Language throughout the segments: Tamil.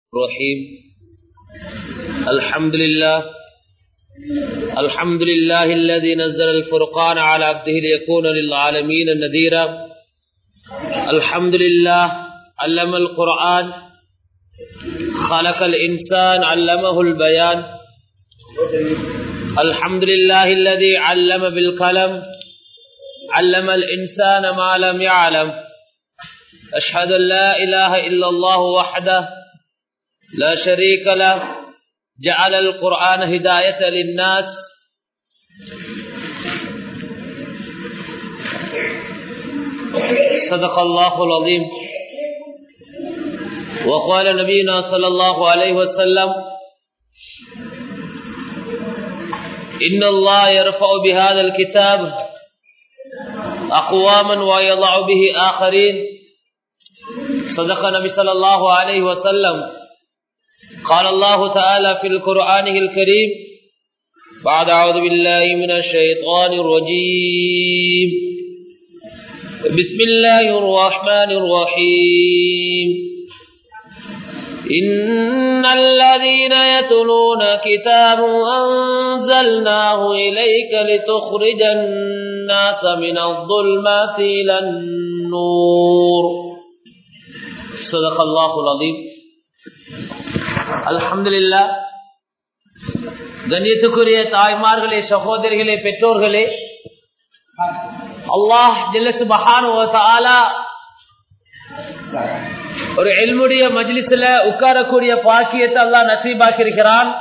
الرحيم الحمد لله الحمد لله الذي نزل الفرقان على عبده ليكون للعالمين نذيرا الحمد لله علم القرآن خلق الإنسان علمه البيان الحمد لله الذي علم بالقلم علم الإنسان ما لم يعلم أشهد أن لا إله إلا الله وحده لا شريك له جعل القرآن هداية للناس صدق الله العظيم وقال نبينا صلى الله عليه وسلم إن الله يرفع بهذا الكتاب أقواما ويضع به آخرين صدق النبي صلى الله عليه وسلم قال الله تعالى في القرآن الكريم بعد أعوذ بالله من الشيطان الرجيم بسم الله الرحمن الرحيم إن الذين يتلون كتاب أنزلناه إليك لتخرج الناس من الظلمات إلى النور صدق الله العظيم அல்ஹம்துலில்லா கண்ணியத்துக்குரிய தாய்மார்களே சகோதரிகளே பெற்றோர்களே அல்லாஹ் ஜில்லத்து மகான ஒரு எல்முடைய மஜ்லிஸ்ல உட்காரக்கூடிய பாக்கியத்தை அல்லாஹ் நசீபாக்கி இருக்கிறான்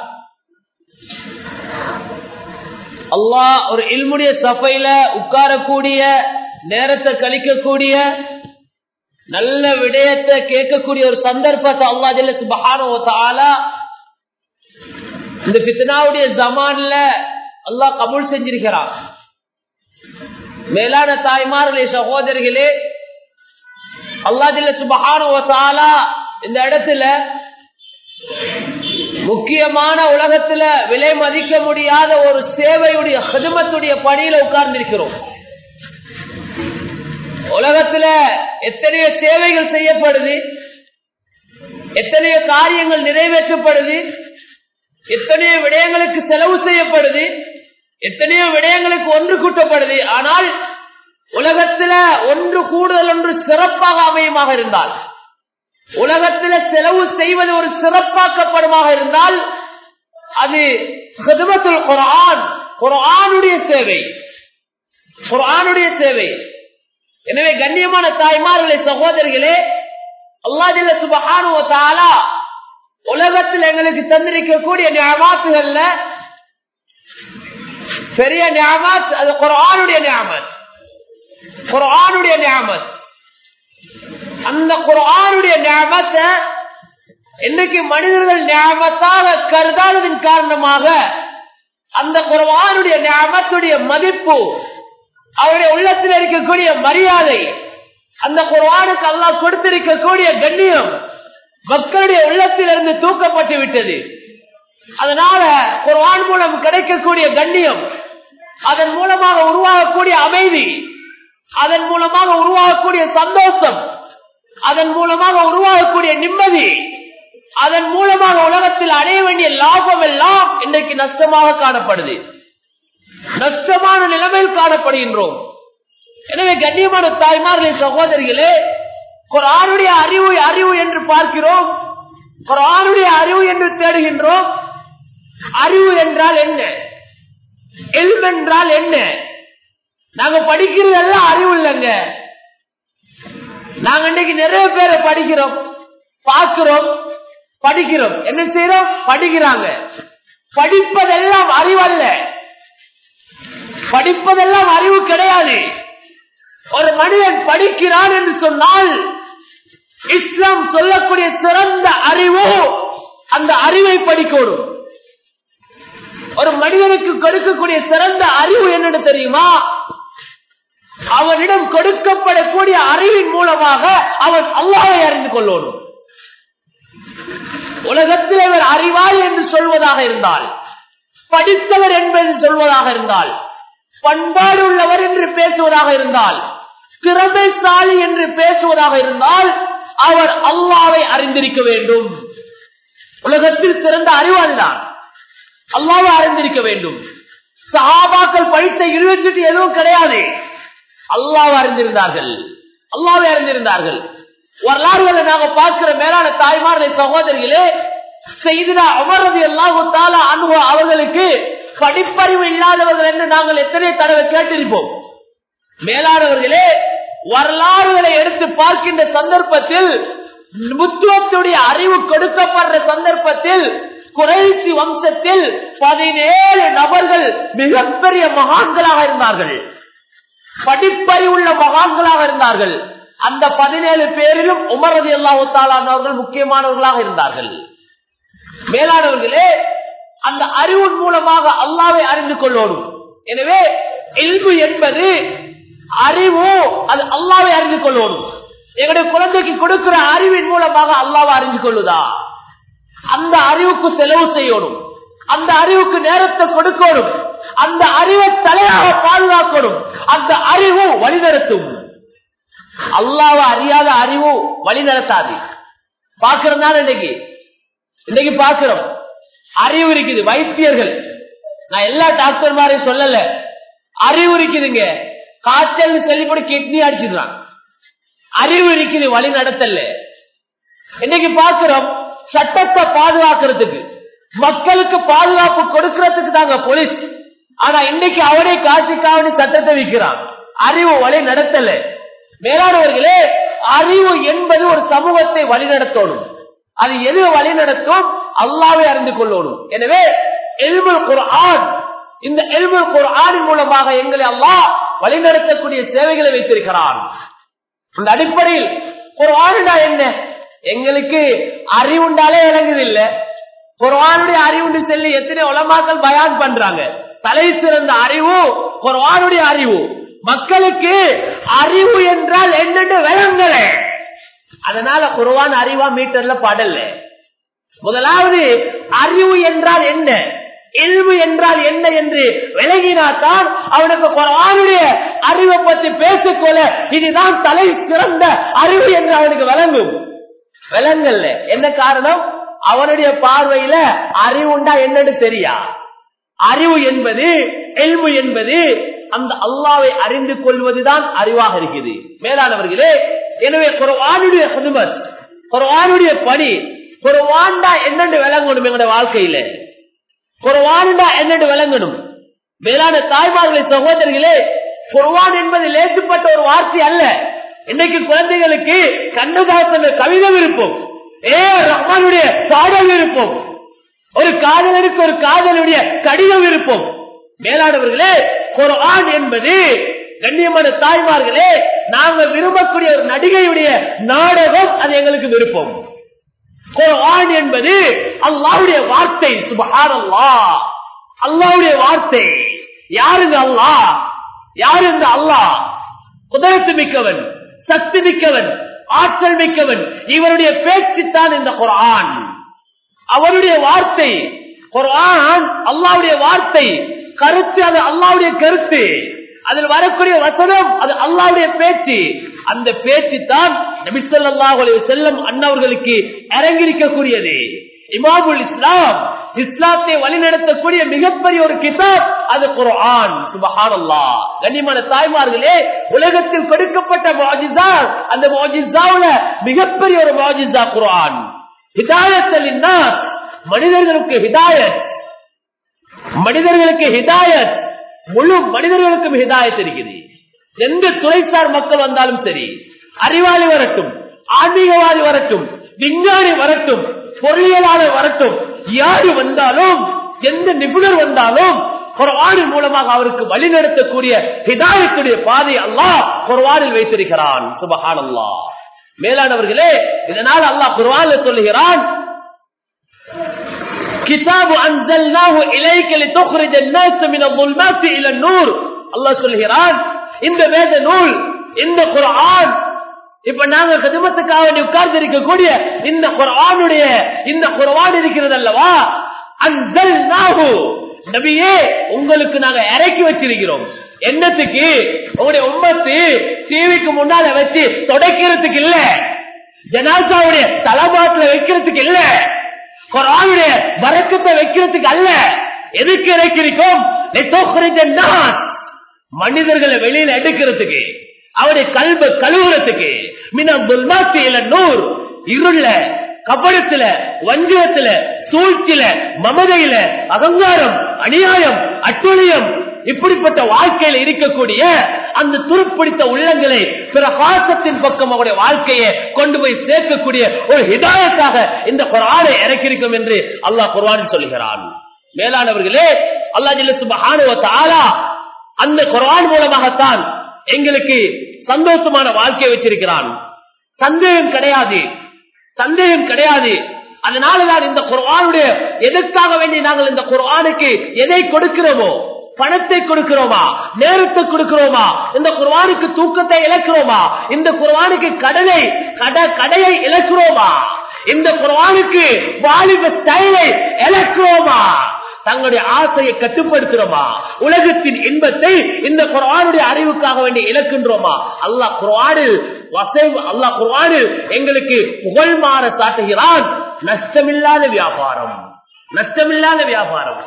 அல்லாஹ் ஒரு இல்முடைய சபையில உட்காரக்கூடிய நேரத்தை கழிக்கக்கூடிய நல்ல விடயத்தை கேட்கக்கூடிய ஒரு சந்தர்ப்பத்தை அல்லா ஜல்ல சுபஹான இந்த பித்தனாவுடைய ஜமான்ல அல்லாஹ் கபூல் செஞ்சிருக்கிறான் மேலான தாய்மார்களே சகோதரிகளே அல்லா ஜல்ல சுபஹான இந்த இடத்துல முக்கியமான உலகத்துல விலை மதிக்க முடியாத ஒரு சேவையுடைய ஹிதமத்துடைய பணியில உட்கார்ந்திருக்கிறோம் உலகத்துல எத்தனையோ சேவைகள் செய்யப்படுது எத்தனையோ காரியங்கள் நிறைவேற்றப்படுது எத்தனையோ விடயங்களுக்கு செலவு செய்யப்படுது எத்தனையோ விடயங்களுக்கு ஒன்று கூட்டப்படுது ஆனால் உலகத்துல ஒன்று கூடுதல் ஒன்று சிறப்பாக அமையுமாக இருந்தால் உலகத்துல செலவு செய்வது ஒரு சிறப்பாக்கப்படுமாக இருந்தால் அது குரான் குரானுடைய சேவை குரானுடைய சேவை எனவே கண்ணியமான தாய்மார்களே சகோதரிகளே அல்லாதில்ல சுபகானுவத்தால உலகத்தில் எங்களுக்கு தந்திருக்கக்கூடிய ஞாபகங்கள்ல பெரிய ஞாபத் அது குரானுடைய ஞாபத் குரானுடைய ஞாபத் அந்த குரானுடைய ஞாபத்தை இன்னைக்கு மனிதர்கள் ஞாபத்தாக கருதாததன் காரணமாக அந்த குரானுடைய ஞாபத்துடைய மதிப்பு அவருடைய உள்ளத்தில் இருக்கக்கூடிய மரியாதை அந்த குர்வானுக்கு அல்லாஹ் கொடுத்திருக்கக்கூடிய கண்ணியம் மக்களுடைய உள்ளத்தில் இருந்து தூக்கப்பட்டு விட்டது அதனால குர்வான் மூலம் கிடைக்கக்கூடிய கண்ணியம் அதன் மூலமாக உருவாகக்கூடிய அமைதி அதன் மூலமாக உருவாகக்கூடிய சந்தோஷம் அதன் மூலமாக உருவாகக்கூடிய நிம்மதி அதன் மூலமாக உலகத்தில் அடைய வேண்டிய லாபம் எல்லாம் இன்றைக்கு நஷ்டமாக காணப்படுது நஷ்டமான நிலைமையில் காணப்படுகின்றோம் எனவே கண்ணியமான தாய்மார்களே சகோதரிகளே குரானுடைய அறிவு அறிவு என்று பார்க்கிறோம் குரானுடைய அறிவு என்று தேடுகின்றோம் அறிவு என்றால் என்ன எல்ம் என்றால் என்ன நாங்க படிக்கிறதெல்லாம் அறிவு இல்லைங்க நாங்க இன்னைக்கு நிறைய பேரை படிக்கிறோம் பார்க்கிறோம் படிக்கிறோம் என்ன செய்யறோம் படிக்கிறாங்க படிப்பதெல்லாம் அறிவல்ல படிப்பதெல்லாம் அறிவு கிடையாது ஒரு மனிதன் படிக்கிறான் என்று சொன்னால் இஸ்லாம் சொல்லக்கூடிய சிறந்த அறிவு அந்த அறிவை படிக்கணும் ஒரு மனிதனுக்கு கொடுக்கக்கூடிய சிறந்த அறிவு என்னன்னு தெரியுமா அவனிடம் கொடுக்கப்படக்கூடிய அறிவின் மூலமாக அவன் அல்லாவை அறிந்து கொள்ளணும் உலகத்தில் இவர் அறிவாளி என்று சொல்வதாக இருந்தால் படித்தவர் என்பது சொல்வதாக இருந்தால் பண்பாடு உள்ளவர் என்று பேசுவதாக இருந்தால் திறமைசாலி என்று பேசுவதாக இருந்தால் அவர் அல்லாவை அறிந்திருக்க வேண்டும் உலகத்தில் சிறந்த அறிவாளிதான் அல்லாவை அறிந்திருக்க வேண்டும் சஹாபாக்கள் படித்த யூனிவர்சிட்டி எதுவும் கிடையாது அல்லாவை அறிந்திருந்தார்கள் அல்லாவை அறிந்திருந்தார்கள் வரலாறுகளை நாங்க பார்க்கிற மேலான தாய்மார்களை சகோதரிகளே செய்தினா அமர்றது எல்லாம் தால அனுபவம் அவர்களுக்கு படிப்பறிவு இல்லாதவர்கள் என்று நாங்கள் எத்தனை தடவை கேட்டிருப்போம் மேலானவர்களே வரலாறுகளை எடுத்து பார்க்கின்ற சந்தர்ப்பத்தில் முத்துவத்துடைய அறிவு கொடுக்கப்படுற சந்தர்ப்பத்தில் குறைசி வம்சத்தில் பதினேழு நபர்கள் மிகப்பெரிய மகான்களாக இருந்தார்கள் படிப்பறிவுள்ள மகான்களாக இருந்தார்கள் அந்த பதினேழு பேரிலும் உமரது அல்லாஹாலானவர்கள் முக்கியமானவர்களாக இருந்தார்கள் மேலானவர்களே அந்த அறிவின் மூலமாக அல்லாவை அறிந்து கொள்ளணும் எனவே எல்பு என்பது அறிவு அது அல்லாவை அறிந்து கொள்ளணும் எங்களுடைய குழந்தைக்கு கொடுக்கிற அறிவின் மூலமாக அல்லாவை அறிந்து கொள்ளுதா அந்த அறிவுக்கு செலவு செய்யணும் அந்த அறிவுக்கு நேரத்தை கொடுக்கணும் அந்த அறிவை தலையாக பாதுகாக்கணும் அந்த அறிவு வழிநடத்தும் அல்லாவை அறியாத அறிவு வழிநடத்தாது பாக்குறதுனால இன்னைக்கு இன்னைக்கு பாக்குறோம் அறிவு இருக்குது வைத்தியர்கள் நான் எல்லா டாக்டர் மாதிரி சொல்லல அறிவு இருக்குதுங்க காய்ச்சல் செல்லிப்படி கிட்னி அடிச்சுக்கிறான் அறிவு இருக்குது வழி நடத்தல இன்னைக்கு பாக்குறோம் சட்டத்தை பாதுகாக்கிறதுக்கு மக்களுக்கு பாதுகாப்பு கொடுக்கறதுக்கு தாங்க போலீஸ் ஆனா இன்னைக்கு அவனே காட்சிக்காவணி சட்டத்தை விற்கிறான் அறிவு வழி நடத்தல மேலானவர்களே அறிவு என்பது ஒரு சமூகத்தை வழிநடத்தணும் அது எது வழிநடத்தும் அல்லாவே அறிந்து கொள்ளணும் எனவே எல்முல் குர்ஆன் இந்த எல்முல் குர்ஆனின் மூலமாக எங்களை அல்லாஹ் வழிநடத்தக்கூடிய சேவைகளை வைத்திருக்கிறான் அந்த அடிப்படையில் குர்ஆனுடா என்ன எங்களுக்கு அறிவுண்டாலே விளங்குது இல்ல குர்ஆனுடைய அறிவுண்டு சொல்லி எத்தனை உலமாக்கள் பயான் பண்றாங்க தலை சிறந்த அறிவு குர்ஆனுடைய அறிவு மக்களுக்கு அறிவு என்றால் என்னென்று விளங்கல அதனால குர்ஆன் அறிவா மீட்டர்ல படல முதலாவது அறிவு என்றால் என்ன எல்வு என்றால் என்ன என்று விலகினாத்தான் அவனுக்கு குரானுடைய அறிவை பற்றி பேசிக்கொள்ள இதுதான் தலை சிறந்த அறிவு என்று அவனுக்கு விளங்கும் விளங்கல்ல என்ன காரணம் அவனுடைய பார்வையில அறிவுண்டா என்னன்னு தெரியா அறிவு என்பது எல்வு என்பது அந்த அல்லாவை அறிந்து கொள்வதுதான் அறிவாக இருக்குது மேலானவர்களே எனவே குரவானுடைய சுதுமத் குரவானுடைய பணி குரவாண்டா என்னென்று விளங்கணும் எங்களுடைய வாழ்க்கையில குரவானுடா என்னென்று விளங்கணும் மேலான தாய்மார்களை சகோதரிகளே குர்வான் என்பது லேசுப்பட்ட ஒரு வார்த்தை அல்ல இன்னைக்கு குழந்தைகளுக்கு கண்ணதாசன கவிதை விருப்பம் ஏ ரஹ்மானுடைய பாடல் விருப்பம் ஒரு காதலனுக்கு ஒரு காதலுடைய கடிதம் விருப்பம் மேலானவர்களே குர்ஆன் என்பது கண்ணியமான தாய்மார்களே நாங்க விரும்பக்கூடிய ஒரு நடிகையுடைய நாடகம் அது எங்களுக்கு விருப்பம் குர்ஆன் என்பது அல்லாவுடைய வார்த்தை சுபஹான் அல்லா அல்லாவுடைய வார்த்தை யாருங்க அல்லா யாரு இந்த அல்லாஹ் குதிரத்து மிக்கவன் சக்தி மிக்கவன் ஆற்றல் மிக்கவன் இவருடைய பேச்சு தான் இந்த குர்ஆன் அவருடைய வார்த்தை குர்ஆன் அல்லாவுடைய வார்த்தை கருத்து அது அல்லாவுடைய கருத்து அதில் வரக்கூடிய வசனம் அது அல்லாவுடைய பேச்சு அந்த பேச்சு தான் நபிசல்லாஹ் செல்லம் அண்ணவர்களுக்கு இறங்கியிருக்கக்கூடியது இமாமுல் இஸ்லாம் இஸ்லாத்தை வழிநடத்தக்கூடிய மிகப்பெரிய ஒரு கிதாப் அது குர்ஆன் சுபஹானல்லா கண்ணியமான தாய்மார்களே உலகத்தில் கொடுக்கப்பட்ட மாஜிசா அந்த மாஜிசாவுல மிகப்பெரிய ஒரு மாஜிசா குர்ஆன் ஹிதாயத்தல் மனிதர்களுக்கு ஹிதாயத் மனிதர்களுக்கு ஹிதாயத் முழு மனிதர்களுக்கும் ஹிதாயத் இருக்குது எந்த துறைசார் மக்கள் வந்தாலும் சரி அறிவாளி வரட்டும் ஆன்மீகவாதி வரட்டும் விஞ்ஞானி வரட்டும் பொருளியலாளர் வரட்டும் யாரு வந்தாலும் எந்த நிபுணர் வந்தாலும் குர்வானின் மூலமாக அவருக்கு வழிநடத்தக்கூடிய ஹிதாயத்துடைய பாதை அல்லாஹ் குர்வானில் வைத்திருக்கிறான் சுபஹான் அல்லா மேலானவர்களே இதனால் அல்லாஹ் குர்வானில் சொல்லுகிறான் கிதாபு அன்சல்னாஹு இலைக்க லிதுக்ரிஜ الناس من الظلمات الى النور அல்லாஹ் சொல்கிறான் இந்த வேத நூல் இந்த குர்ஆன் இப்ப நாங்க கதிமத்துக்காக வேண்டி உட்கார்ந்து இருக்கக்கூடிய இந்த குர்ஆனுடைய இந்த குர்ஆன் இருக்கிறது அல்லவா அன்சல்னாஹு நபியே உங்களுக்கு நாங்க இறக்கி வச்சிருக்கிறோம் என்னத்துக்கு உங்களுடைய உம்மத்து டிவிக்கு முன்னால வச்சு தொடக்கிறதுக்கு இல்ல ஜனாசாவுடைய தலபாட்டுல வைக்கிறதுக்கு இல்ல குரான் வரக்கத்தை வைக்கிறதுக்கு அல்ல எதுக்கு இறக்கிருக்கோம் மனிதர்களை வெளியில எடுக்கிறதுக்கு அவருடைய கல்வ கழுவுறதுக்கு மின நூறு இருள கபடத்துல வஞ்சகத்துல சூழ்ச்சியில மமதையில அகங்காரம் அநியாயம் அட்டுழியம் இப்படிப்பட்ட வாழ்க்கையில இருக்கக்கூடிய அந்த துருப்பிடித்த உள்ளங்களை பிரகாசத்தின் பக்கம் அவருடைய வாழ்க்கையை கொண்டு போய் சேர்க்கக்கூடிய ஒரு ஹிதாயத்தாக இந்த குரானை இறக்கிருக்கும் என்று அல்லாஹ் குரான் சொல்லுகிறான் மேலானவர்களே அல்லா அந்த குரான் மூலமாகத்தான் எங்களுக்கு சந்தோஷமான வாழ்க்கையை வச்சிருக்கிறான் சந்தேகம் கிடையாது சந்தேகம் கிடையாது அதனாலதான் இந்த குர்ஆனுடைய எதற்காக வேண்டி நாங்கள் இந்த குர்ஆனுக்கு எதை கொடுக்கிறோமோ பணத்தை கொடுக்கிறோமா நேரத்தை கொடுக்கிறோமா இந்த குர்வானுக்கு தூக்கத்தை இழக்கிறோமா இந்த குர்வானுக்கு கடலை கட கடையை இழக்கிறோமா இந்த குர்வானுக்கு வாலிப ஸ்டைலை இழக்கிறோமா தங்களுடைய ஆசையை கட்டுப்படுத்துறோமா உலகத்தின் இன்பத்தை இந்த குர்ஆனுடைய அறிவுக்காக வேண்டி இழக்கின்றோமா அல்லாஹ் குர்ஆனில் வசைவு அல்லாஹ் குர்ஆனில் எங்களுக்கு புகழ் மாற சாட்டுகிறான் நஷ்டமில்லாத வியாபாரம் நஷ்டமில்லாத வியாபாரம்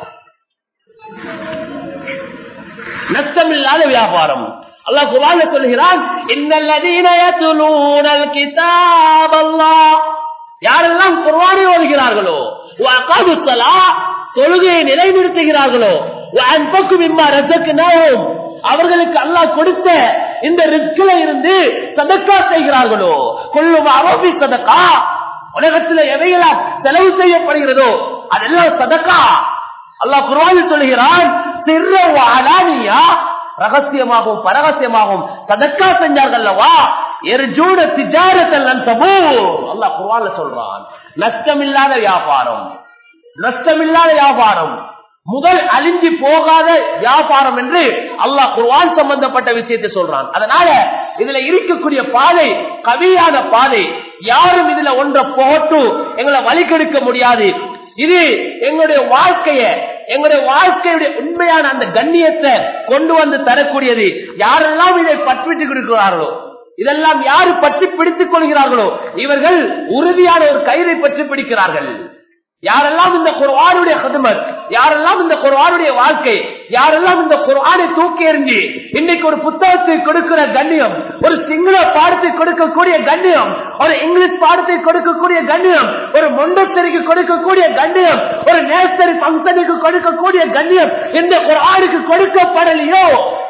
நஷ்டமில்லாத வியாபாரம் அல்லாஹ் குர்ஆன்ல சொல்கிறான் இன்னல்லதீன யத்லூனல் கிதாபல்லாஹ் யாரெல்லாம் குர்ஆனை ஓதுகிறார்களோ வஅகாது ஸலாத் தொழுகையை நிலைநிறுத்துகிறார்களோ வஅன்பக்கு மிம்மா ரஸக்னாஹும் அவர்களுக்கு அல்லாஹ் கொடுத்த இந்த ரிஸ்கில இருந்து சதக்கா செய்கிறார்களோ கொள்ளும் அரபி சதக்கா உலகத்தில் எவையெல்லாம் செலவு செய்யப்படுகிறதோ அதெல்லாம் சதக்கா அல்லாஹ் குர்ஆனில் சொல்கிறான் சிற அலானியா ரகசியமாகவும் பரகசியமாகவும் சதக்கா செஞ்சார்கள்லவா எர்ஜூன திஜாரத்தல்லன் சபூ அல்லாஹ் குர்ஆன்ல சொல்றான் நஷ்டமில்லாத வியாபாரம் நஷ்டமில்லாத வியாபாரம் முதல் அழிஞ்சு போகாத வியாபாரம் என்று அல்லாஹ் குர்ஆன் சம்பந்தப்பட்ட விஷயத்தை சொல்றான் அதனால இதுல இருக்கக்கூடிய பாதை கவியான பாதை யாரும் இதுல ஒன்றை போட்டு எங்களை வழிகெடுக்க முடியாது இது எங்களுடைய வாழ்க்கைய எங்களுடைய வாழ்க்கையுடைய உண்மையான அந்த கண்ணியத்தை கொண்டு வந்து தரக்கூடியது யாரெல்லாம் இதை பற்றிட்டு கொடுக்கிறார்களோ இதெல்லாம் யாரு பற்றி பிடித்துக் கொள்கிறார்களோ இவர்கள் உறுதியான ஒரு கயிறை பற்றி பிடிக்கிறார்கள் யாரெல்லாம் இந்த குர்ஆனுடைய ஹதுமத் யாரெல்லாம் இந்த குர்ஆனுடைய வாழ்க்கை யாரெல்லாம் இந்த குர்ஆனை தூக்கி எறிஞ்சு இன்னைக்கு ஒரு புத்தகத்தை கொடுக்கிற கண்ணியம் ஒரு சிங்கள பாடத்தை கொடுக்கக்கூடிய கண்ணியம் ஒரு இங்கிலீஷ் பாடத்தை கொடுக்கக்கூடிய கண்ணியம் ஒரு மொண்டத்தரிக்கு கொடுக்கக்கூடிய கண்ணியம் ஒரு நேசரி பங்கனுக்கு கொடுக்கக்கூடிய கண்ணியம் இந்த குர்ஆனுக்கு கொடுக்கப்படலையோ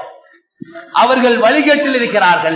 அவர்கள் வழிகேட்டில் இருக்கிறார்கள்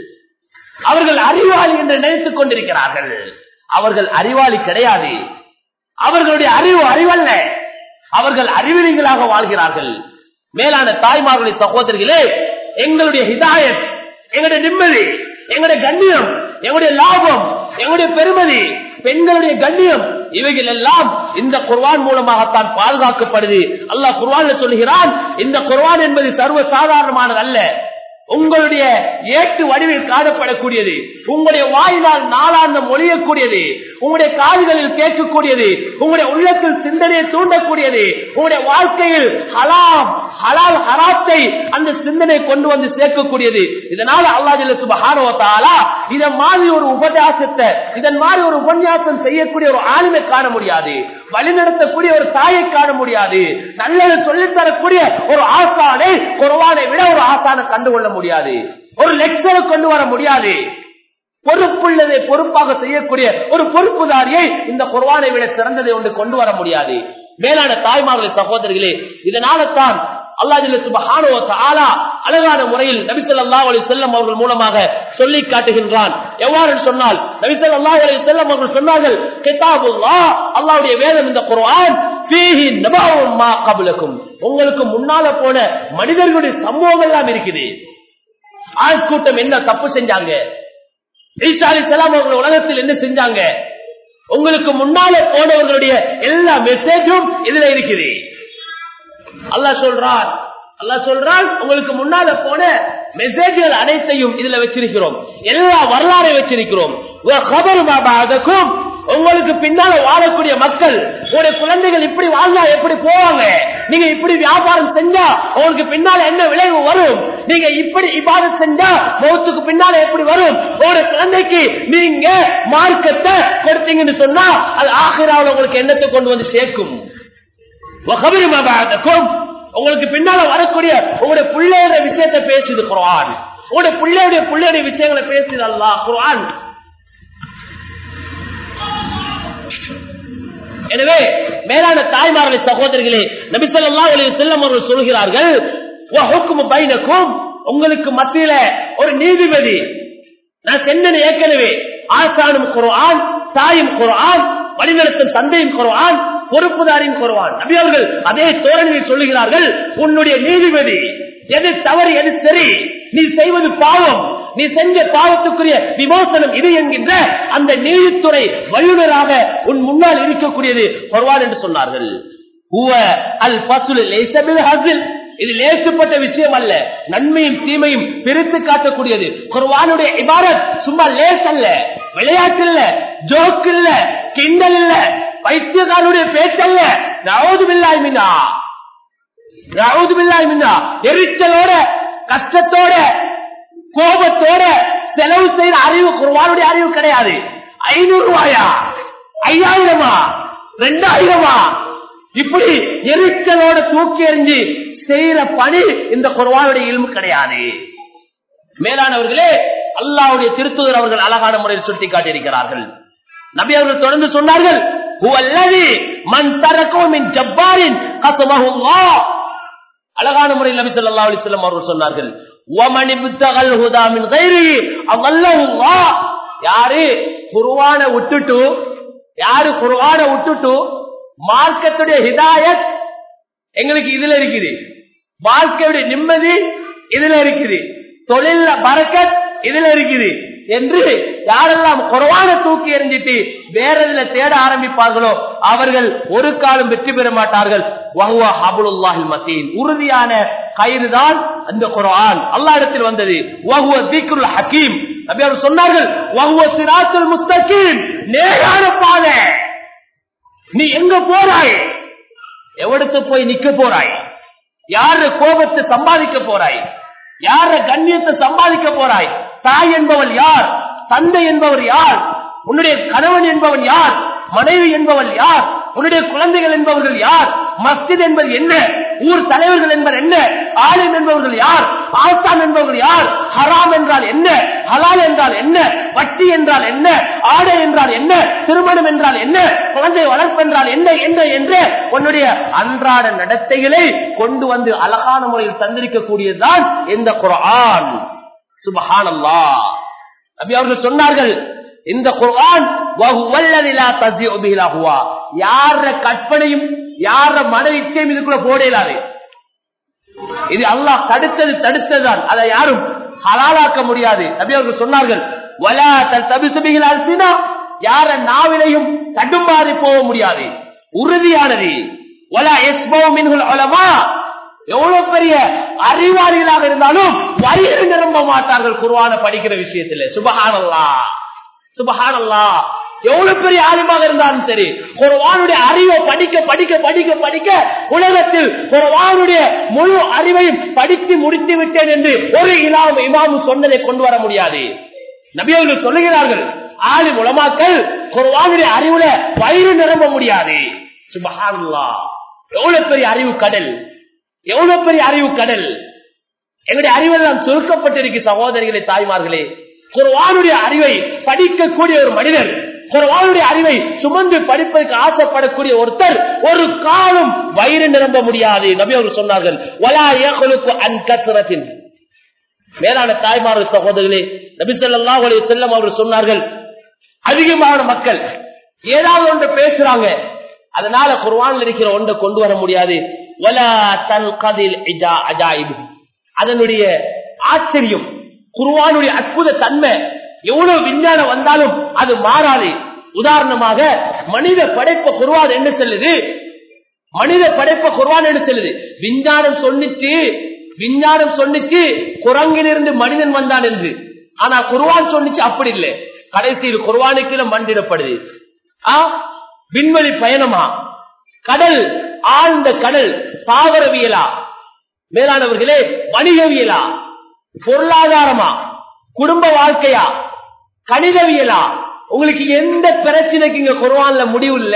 அவர்கள் அறிவாளி என்று நினைத்துக் கொண்டிருக்கிறார்கள் அவர்கள் அறிவாளி கிடையாது அவர்களுடைய அறிவு அறிவல்ல அவர்கள் அறிவிலிங்களாக வாழ்கிறார்கள் மேலான தாய்மார்களுடைய சகோதரிகளே எங்களுடைய ஹிதாயத் எங்களுடைய நிம்மதி எங்களுடைய கண்ணியம் எங்களுடைய லாபம் எங்களுடைய பெருமதி பெண்களுடைய கண்ணியம் இவைகள் எல்லாம் இந்த குர்வான் மூலமாகத்தான் பாதுகாக்கப்படுது அல்லாஹ் குர்வான்ல சொல்கிறான் இந்த குர்வான் என்பது சர்வ சாதாரணமானது அல்ல உங்களுடைய ஏட்டு வடிவில் காணப்படக்கூடியது உங்களுடைய வாயினால் நாளாந்த மொழியக்கூடியது உங்களுடைய காதுகளில் கேட்கக்கூடியது உங்களுடைய உள்ளத்தில் சிந்தனையை தூண்டக்கூடியது உங்களுடைய வாழ்க்கையில் ஹலாம் ஹலால் ஹராத்தை அந்த சிந்தனை கொண்டு வந்து சேர்க்கக்கூடியது இதனால அல்லாஹ் சுபஹானோத்தாலா இதன் மாதிரி ஒரு உபன்யாசத்தை இதன் மாதிரி ஒரு உபன்யாசம் செய்யக்கூடிய ஒரு ஆளுமை காண முடியாது வழிநடத்தக்கூடிய ஒரு தாயை காண முடியாது நல்லது சொல்லித்தரக்கூடிய ஒரு ஆசானை குறவானை விட ஒரு ஆசானை கண்டுகொள்ள முடியாது ஒரு லெக்சரை கொண்டு வர முடியாது பொறுப்புள்ளதை பொறுப்பாக செய்யக்கூடிய ஒரு பொறுப்புதாரியை இந்த குர்வானை விட சிறந்ததை ஒன்று கொண்டு வர முடியாது மேலான தாய்மார்களே சகோதரிகளே இதனால தான் அழகான முறையில் நபிசல்லா அலி செல்லம் அவர்கள் மூலமாக சொல்லி காட்டுகின்றான் எவ்வாறு சொன்னால் நபிசல்லா அலி செல்லம் அவர்கள் சொன்னார்கள் கிதாபுல்லா அல்லாவுடைய வேதம் இந்த குர்ஆன் உங்களுக்கு முன்னால போன மனிதர்களுடைய சம்பவங்கள் எல்லாம் இருக்குது ஆட்கூட்டம் என்ன தப்பு செஞ்சாங்க உலகத்தில் என்ன செஞ்சாங்க உங்களுக்கு முன்னால போனவர்களுடைய எல்லா மெசேஜும் இதுல இருக்குது அல்லா சொல்றான் அல்லா சொல்றான் உங்களுக்கு முன்னால போன மெசேஜ்கள் அனைத்தையும் இதுல வச்சிருக்கிறோம் எல்லா வரலாறை வச்சிருக்கிறோம் உங்களுக்கு பின்னால வாழக்கூடிய மக்கள் உங்களுடைய குழந்தைகள் இப்படி வாழ்ந்தா எப்படி போவாங்க நீங்க இப்படி வியாபாரம் செஞ்சா உங்களுக்கு பின்னால என்ன விளைவு வரும் நீங்க இப்படி இபாதம் செஞ்சா மௌத்துக்கு பின்னால எப்படி வரும் ஒரு குழந்தைக்கு நீங்க மார்க்கத்தை கொடுத்தீங்கன்னு சொன்னா அது ஆகிராவில் உங்களுக்கு என்னத்தை கொண்டு வந்து சேர்க்கும் وخبر ما بعدكم உங்களுக்கு பின்னால வரக்கூடிய உங்களுடைய பிள்ளையோட விஷயத்தை பேசுது குரான் உங்களுடைய பிள்ளையுடைய பிள்ளையுடைய விஷயங்களை பேசுது அல்லாஹ் குரான் எனவே மேலான தாய்மார்களை சகோதரிகளே நபிசல்லா செல்லம் அவர்கள் சொல்கிறார்கள் "வஹுக்மு பைனக்கும்", உங்களுக்கு மத்தியில ஒரு நீதிபதி நான் சென்னது ஏற்கனவே ஆசானும் குரான் தாயும் குரான் வழிநடத்தும் தந்தையும் குரான் பொறுப்புதாரின் குரான் நபி அவர்கள் அதே தோரணியில் சொல்லுகிறார்கள் உன்னுடைய நீதிபதி எது தவறு எது சரி நீ செய்வது பாவம் நீ செஞ்ச பாவத்துக்குரிய விமோசனம் இது என்கின்ற அந்த நீதித்துறை வல்லுநராக உன் முன்னால் இருக்கக்கூடியது குர்ஆன் என்று சொன்னார்கள் ஹுவ அல் ஃபஸ்லு லைஸ பில் ஹஸ்ல் இது லேசுப்பட்ட விஷயம் அல்ல நன்மையும் தீமையும் பிரித்து காட்டக்கூடியது குர்ஆனுடைய இபாரத் சும்மா லேஸ் அல்ல விளையாட்டு இல்ல ஜோக் இல்ல கிண்டல் இல்ல பைத்தியக்காரனுடைய பேச்சல்ல நவுது பில்லாஹ் மின்னா நவுது பில்லாஹ் மின்னா எரிச்சலோட கஷ்டத்தோட கோபத்தோட செலவு செய்யற அறிவு குர்ஆனுடைய அறிவு கிடையாது ஐநூறு ரூபாயா ஐயாயிரமா ரெண்டாயிரமா இப்படி எரிச்சலோட தூக்கி எறிஞ்சு செய்யற பணி இந்த குர்வானுடைய இல்மு கிடையாது மேலானவர்களே அல்லாவுடைய திருத்துதர் அவர்கள் அழகான முறையில் சுட்டி காட்டியிருக்கிறார்கள் நபி அவர்கள் தொடர்ந்து சொன்னார்கள் "ஹுவல்லதி மன் தரக்கோ மின் ஜப்பாரின் கஸமஹுல்லாஹ்." அழகான முறையில் நபி ஸல்லல்லாஹு அலைஹி வஸல்லம் அவர்கள் சொன்னார்கள் "வமன் இப்தகல் ஹுதா மின் கைரிஹி அவல்லஹுல்லாஹ்." யாரு குர்ஆனை விட்டுட்டு யாரு குர்ஆனை விட்டுட்டு மார்க்கத்துடைய ஹிதாயத் எங்களுக்கு இதுல இருக்குது வாழ்க்கையுடைய நிம்மதி இதுல இருக்குது தொழில பறக்கத் இதுல இருக்குது என்று யாரெல்லாம் குறவான தூக்கி எறிஞ்சிட்டு வேற இதுல தேட ஆரம்பிப்பார்களோ அவர்கள் ஒரு காலம் வெற்றி பெற மாட்டார்கள் வஹுவ ஹபுலுல்லாஹில் மத்தீன் உறுதியான கயிறு தான் அந்த குர்ஆன் அல்லாஹ் இடத்தில் வந்தது வஹுவ திக்ருல் ஹக்கீம் நபி அவர்கள் சொன்னார்கள் வஹுவ சிராத்துல் முஸ்தகீம் நேரான பாதை நீ எங்க போறாய் எவடுத்து போய் நிக்க போறாய் யாரு கோபத்தை சம்பாதிக்க போறாய் யார கண்ணியத்தை சம்பாதிக்க போறாய் தாய் என்பவள் யார் தந்தை என்பவர் யார் உன்னுடைய கணவன் என்பவன் யார் மனைவி என்பவள் யார் உன்னுடைய குழந்தைகள் என்பவர்கள் யார் மஸ்ஜித் என்பது என்ன ஊர் தலைவர்கள் என்பது என்ன ஆலிம் என்பவர்கள் யார் ஆசான் என்பவர்கள் யார் ஹராம் என்றால் என்ன ஹலால் என்றால் என்ன வட்டி என்றால் என்ன ஆடை என்றால் என்ன திருமணம் என்றால் என்ன குழந்தை வளர்ப்பு என்றால் என்ன என்ன என்று உன்னுடைய அன்றாட நடத்தைகளை கொண்டு வந்து அழகான முறையில் தந்திருக்கக்கூடியதுதான் இந்த குரான் சுபஹானல்லா நபி அவர்கள் சொன்னார்கள் இந்த குர்ஆன் யார கற்பனையும் யார மன இச்சையும் இதுக்குள்ள போடலாது இது அல்லாஹ் தடுத்தது தடுத்ததுதான் அதை யாரும் ஹலாலாக்க முடியாது நபி அவர்கள் சொன்னார்கள் வலா தபிசுபிகள் அல்சினா யார நாவிலையும் தடுமாறி போக முடியாது உறுதியானது வலா எஸ்போ மின்குல் உலமா எவ்வளவு பெரிய அறிவாளிகளாக இருந்தாலும் வயிறு நிரம்ப மாட்டார்கள் குருவான படிக்கிற விஷயத்துல சுபஹானல்லா சுபஹானல்லா எவ்வளவு பெரிய ஆலிமாக இருந்தாலும் சரி குரவானுடைய அறிவை படிக்க படிக்க படிக்க படிக்க உலகத்தில் குரவானுடைய முழு அறிவையும் படித்து முடித்து விட்டேன் என்று ஒரு இமாம் இமாமு சொன்னதை கொண்டு வர முடியாது நபியவர்கள் சொல்லுகிறார்கள் ஆலி உலமாக்கள் குரவானுடைய அறிவுல வயிறு நிரம்ப முடியாது சுபஹானல்லா எவ்வளவு பெரிய அறிவு கடல் எவ்வளவு பெரிய அறிவு கடல் எங்களுடைய அறிவெல்லாம் சுருக்கப்பட்டிருக்கு சகோதரிகளே தாய்மார்களே குர்வானுடைய அறிவை படிக்கக்கூடிய ஒரு மனிதர் குர்வானுடைய அறிவை சுமந்து படிப்பதற்கு ஆசைப்படக்கூடிய ஒருத்தர் ஒரு காலம் வயிறு நிரம்ப முடியாது நபி அவர் சொன்னார்கள் வலா ஏகலுக்கு அன் கத்திரத்தின் மேலான தாய்மார்கள் சகோதரர்களே நபி சொல்லா செல்லம் அவர் சொன்னார்கள் அதிகமான மக்கள் ஏதாவது ஒன்று பேசுறாங்க அதனால குர்வானில் இருக்கிற ஒன்றை கொண்டு வர முடியாது அதனுடைய ஆச்சரியம் குருவானுடைய அற்புத தன்மை எவ்வளவு விஞ்ஞானம் வந்தாலும் அது மாறாது உதாரணமாக மனித படைப்ப குருவான் என்ன செல்லுது மனித படைப்ப குருவான் என்ன செல்லுது விஞ்ஞானம் சொன்னிச்சு விஞ்ஞானம் சொன்னிச்சு குரங்கிலிருந்து மனிதன் வந்தான் என்று ஆனா குருவான் சொன்னிச்சு அப்படி இல்லை கடைசியில் குருவானுக்கு மண்டிடப்படுது ஆ? விண்வெளி பயணமா கடல் ஆழ்ந்த கடல் தாவரவியலா மேலானவர்களே வணிகவியலா பொருளாதாரமா குடும்ப வாழ்க்கையா கணிதவியலா உங்களுக்கு எந்த பிரச்சனைக்கு இங்க குர்ஆன்ல முடிவு இல்ல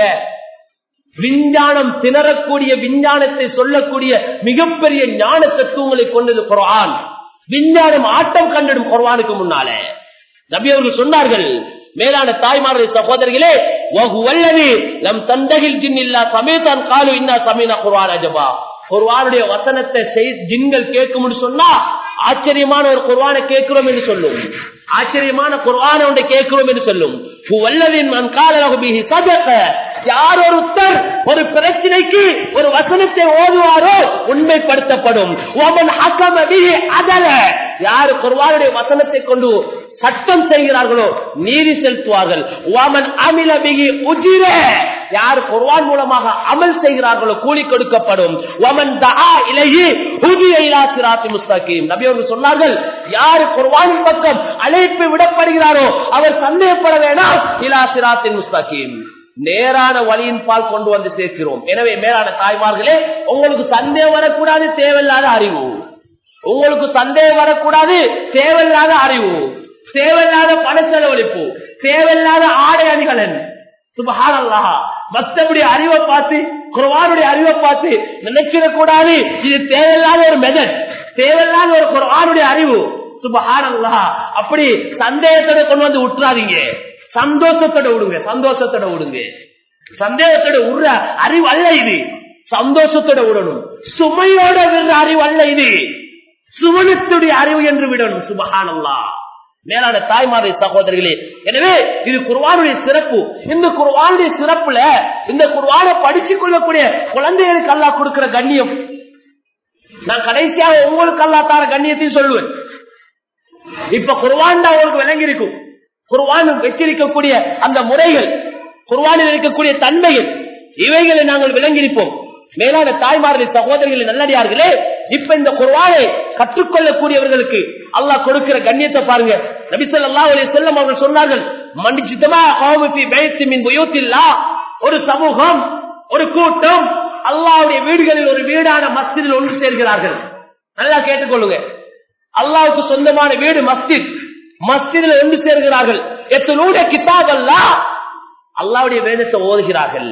விஞ்ஞானம் திணறக்கூடிய விஞ்ஞானத்தை சொல்லக்கூடிய மிகப்பெரிய ஞான தத்துவங்களை கொண்டது குர்ஆன் விஞ்ஞானம் ஆட்டம் கண்டிடும் குர்ஆனுக்கு முன்னாலே நபி அவர்கள் சொன்னார்கள் மேலான தாய்மார்கள் சகோதரிகளே வல்லது நம் தந்தகில் ஜின் இல்லா சமேதான் காலு இன்னா சமீனா குர்ஆன் அஜபா குர்ஆனுடைய வசனத்தை செய்- ஜின்கள் கேட்கும்னு சொன்னா ஆச்சரியமான ஒரு குர்ஆனை கேட்கிறோம் என்று சொல்லும் ஆச்சரியமான குர்ஆனை ஒன்றை கேட்கிறோம் என்று சொல்லும் வல்லதின் மன் காலலகு பிஹி சதக யார் ஒருத்தர் ஒரு பிரச்சனைக்கு ஒரு வசனத்தை ஓதுவாரோ உண்மைப்படுத்தப்படும் ஒமன் ஹக்கம பிஹி அதல யார் குர்ஆனுடைய வசனத்தை கொண்டு சட்டம் செய்கிறார்களோ நீதி செலுத்துவார்கள் ஒமன் அமில பிஹி உஜிர யார் குர்ஆன் மூலமாக அமல் செய்கிறார்களோ கூலி கொடுக்கப்படும் ஒமன் தஆ இலைஹி ஹுதிய இலா சிராத்தி முஸ்தகீம் நபி அவர்கள் சொன்னார்கள் யார் குர்ஆனின் பக்கம் அழைப்பு விடப்படுகிறாரோ அவர் சந்தேகப்பட வேண்டாம் இலா சிராத்தின் முஸ்தகீம் நேரான வழியின் பால் கொண்டு வந்து சேர்க்கிறோம் எனவே மேலான தாய்மார்களே உங்களுக்கு சந்தேகம் வரக்கூடாது தேவையில்லாத அறிவு உங்களுக்கு சந்தேகம் வரக்கூடாது தேவையில்லாத அறிவு தேவையில்லாத பண செலவழிப்பு தேவையில்லாத ஆடை அணிகலன் சுபஹானல்லா மத்தபடி அறிவை பார்த்து குர்ஆனுடைய அறிவை பார்த்து நினைச்சிடக் கூடாது இது தேவையில்லாத ஒரு மெதட் தேவையில்லாத ஒரு குர்ஆனுடைய அறிவு சுபஹானல்லா அப்படி சந்தேகத்தோட கொண்டு வந்து விட்டுறாதீங்க சந்தோஷத்தோட விடுங்க சந்தோஷத்தோட விடுங்க சந்தேகத்தோட விடுற அறிவு அல்ல இது சந்தோஷத்தோட விடணும் சுமையோட விடுற அறிவு அல்ல இது சுவனத்துடைய அறிவு என்று விடணும் சுபஹானல்லா மேலான தாய்மாரை சகோதரிகளே எனவே இது குர்வானுடைய சிறப்பு இந்த குர்வானுடைய சிறப்புல இந்த குர்வானை படிச்சுக் கொள்ளக்கூடிய குழந்தைகளுக்கு அல்லா கொடுக்கிற கண்ணியம் நான் கடைசியாக உங்களுக்கு அல்லா தார கண்ணியத்தையும் சொல்லுவேன் இப்ப குர்வான் அவங்களுக்கு விளங்கி இருக்கும் குர்வான் வச்சிருக்கக்கூடிய அந்த முறைகள் குர்வானில் இருக்கக்கூடிய தன்மைகள் இவைகளை நாங்கள் விளங்கியிருப்போம் மேலான தாய்மார்கள் சகோதரிகள் நல்லடியார்களே இப்ப இந்த குர்வானை கற்றுக்கொள்ளக்கூடியவர்களுக்கு அல்லாஹ் கொடுக்கிற கண்ணியத்தை பாருங்க நபிசல்லா செல்லம் அவர்கள் சொன்னார்கள் மன்னிச்சித்தமா ஒரு சமூகம் ஒரு கூட்டம் அல்லாவுடைய வீடுகளில் ஒரு வீடான மஸ்தில் ஒன்று சேர்கிறார்கள் நல்லா கேட்டுக்கொள்ளுங்க அல்லாவுக்கு சொந்தமான வீடு மஸ்ஜித் மஸ்ஜிதில் ஒன்று சேர்கிறார்கள் எத்தனோட கிதாப் அல்லா அல்லாவுடைய வேதத்தை ஓதுகிறார்கள்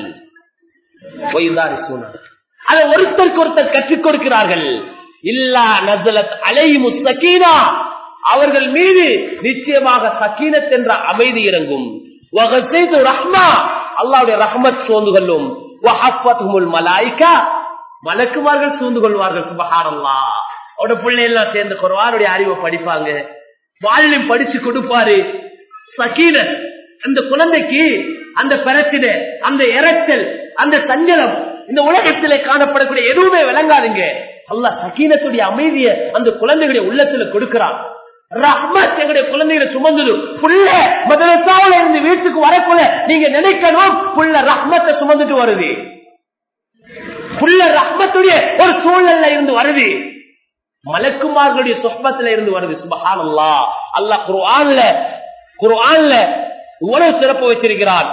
அதை ஒருத்தருக்கு ஒருத்தர் கற்றுக் கொடுக்கிறார்கள் இல்லா நசலத் அலை முத்தகீனா அவர்கள் மீது நிச்சயமாக சக்கீனத் என்ற அமைதி இறங்கும் ரஹ்மா அல்லாவுடைய ரஹ்மத் சோர்ந்து கொள்ளும் மலாய்க்கா மலக்குமார்கள் சூழ்ந்து கொள்வார்கள் சுபகாரல்லா அவட பிள்ளைகள் சேர்ந்து குரவானுடைய அறிவை படிப்பாங்க வாழ்லையும் படிச்சு கொடுப்பாரு சக்கீன அந்த குழந்தைக்கு அந்த பிரச்சனை அந்த இறைச்சல் அந்த சஞ்சலம் இந்த உலகத்திலே காணப்படக்கூடிய எதுவுமே விளங்காதுங்க அல்ல சக்கீனத்துடைய அமைதியை அந்த குழந்தைகளுடைய உள்ளத்துல கொடுக்கிறான் ரஹ்மத் எங்களுடைய குழந்தைகளை சுமந்தது புள்ள மதரசாவில இருந்து வீட்டுக்கு வரக்குள்ள நீங்க நினைக்கணும் புள்ள ரஹ்மத்தை சுமந்துட்டு வருது புள்ள ரஹ்மத்துடைய ஒரு சூழல்ல இருந்து வருது மலக்குமார்களுடைய சொப்பத்துல இருந்து வருது சுபஹான் அல்லா அல்லா குர்ஆன்ல குர்ஆன்ல இவ்வளவு சிறப்பு வச்சிருக்கிறான்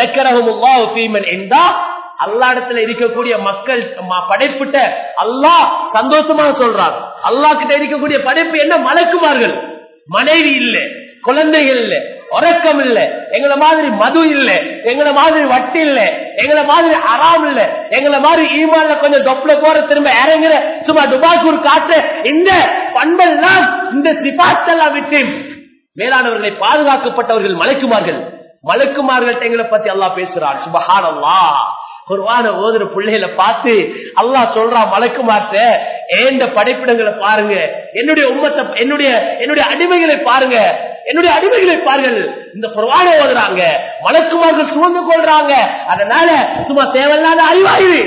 அல்லா இடத்துல இருக்கக்கூடிய மக்கள் படைப்பிட்ட அல்லாஹ் சந்தோஷமா சொல்றார் அல்லா கிட்ட இருக்கக்கூடிய படைப்பு என்ன மலக்குமார்கள் மனைவி இல்ல குழந்தைகள் இல்ல உறக்கம் இல்ல எங்களை மாதிரி மது இல்ல எங்களை மாதிரி வட்டி இல்ல எங்களை மாதிரி அறாம் இல்ல எங்களை மாதிரி ஈமான்ல கொஞ்சம் டொப்ல போற திரும்ப இறங்குற சும்மா டுபாக்கூர் காற்று இந்த பண்பெல்லாம் இந்த சிபாத்தெல்லாம் விட்டு மேலானவர்களை பாதுகாக்கப்பட்டவர்கள் மலைக்குமார்கள் மலக்குமார்கள்ட்ட எங்களை பத்தி அல்லா பேசுறான் சுபஹான் அல்லா குர்வான ஓதுற பிள்ளைகளை பார்த்து அல்லா சொல்றான் மலக்குமார்ட்ட ஏண்ட படைப்பிடங்களை பாருங்க என்னுடைய உம்மத்தை என்னுடைய என்னுடைய அடிமைகளை பாருங்க என்னுடைய அடிமைகளை பாருங்கள் இந்த குர்வானை ஓதுறாங்க மலக்குமார்கள் சுமந்து கொள்றாங்க அதனால சும்மா தேவையில்லாத அறிவாயுது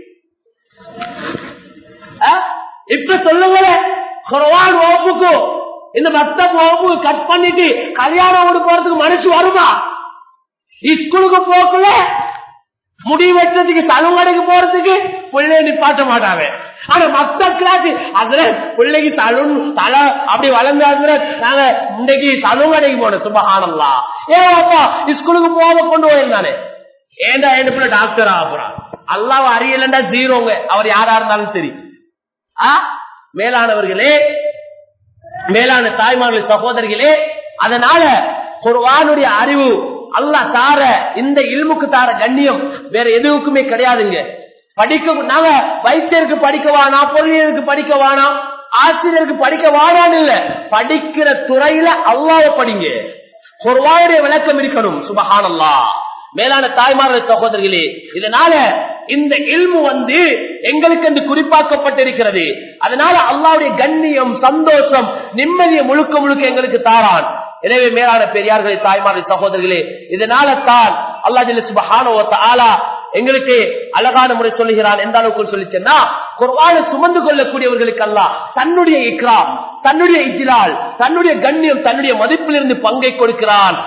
இப்ப சொல்லுங்க குர்வான் வகுப்புக்கும் இந்த மத்த வகுப்பு கட் பண்ணிட்டு கல்யாணம் ஓடு போறதுக்கு மனசு வருமா ஸ்கூலுக்கு போக்கல முடி வெட்டுறதுக்கு சலுங்கடைக்கு போறதுக்கு பிள்ளைய நிப்பாட்ட மாட்டாங்க ஆனா மத்த கிளாஸ் அதுல பிள்ளைக்கு சலூன் தலை அப்படி வளர்ந்தாங்க நாங்க இன்னைக்கு சலுங்கடைக்கு போனோம் சுபகானம்லா ஏன் அப்பா ஸ்கூலுக்கு போக கொண்டு போயிருந்தானே ஏண்டா என்ன டாக்டர் ஆகுறான் அல்லாஹ் அறியலண்டா ஜீரோங்க அவர் யாரா இருந்தாலும் சரி ஆ மேலானவர்களே மேலான தாய்மார்கள் சகோதரிகளே அதனால குர்ஆனுடைய அறிவு அல்லாஹ் தார இந்த இல்முக்கு தார கண்ணியம் வேற எதுவுக்குமே கிடையாதுங்க படிக்க நாங்க வைத்தியருக்கு படிக்க வேணாம் பொருளியருக்கு படிக்க வேணாம் ஆசிரியருக்கு படிக்க வாடான்னு இல்ல படிக்கிற துறையில அல்லாஹ்வை படிங்க குர்ஆனுடைய விளக்கம் இருக்கணும் சுபஹானல்லாஹ் மேலான தாய்மார்கள் சகோதரிகளே இதனால இந்த இல்மு வந்து எங்களுக்கு என்று குறிப்பாக்கப்பட்டிருக்கிறது அதனால அல்லாவுடைய கண்ணியம் சந்தோஷம் நிம்மதியை முழுக்க முழுக்க எங்களுக்கு தாரான் எனவே மேலான பெரியார்களே தாய்மார்கள் சகோதரிகளே இதனால தான் அல்லா சுபஹானோ ஆலா எங்களுக்கு அழகான முறை சொல்லுகிறான் எந்த அளவுக்கு சொல்லிச்சேன்னா குர்ஆனை சுமந்து கொள்ளக்கூடியவர்களுக்கு அல்ல தன்னுடைய இக்ராம் தன்னுடைய இஜ்லால் தன்னுடைய கண்ணியம் தன்னுடைய மதிப்பிலிருந்து பங்கை கொடுக்கிறான்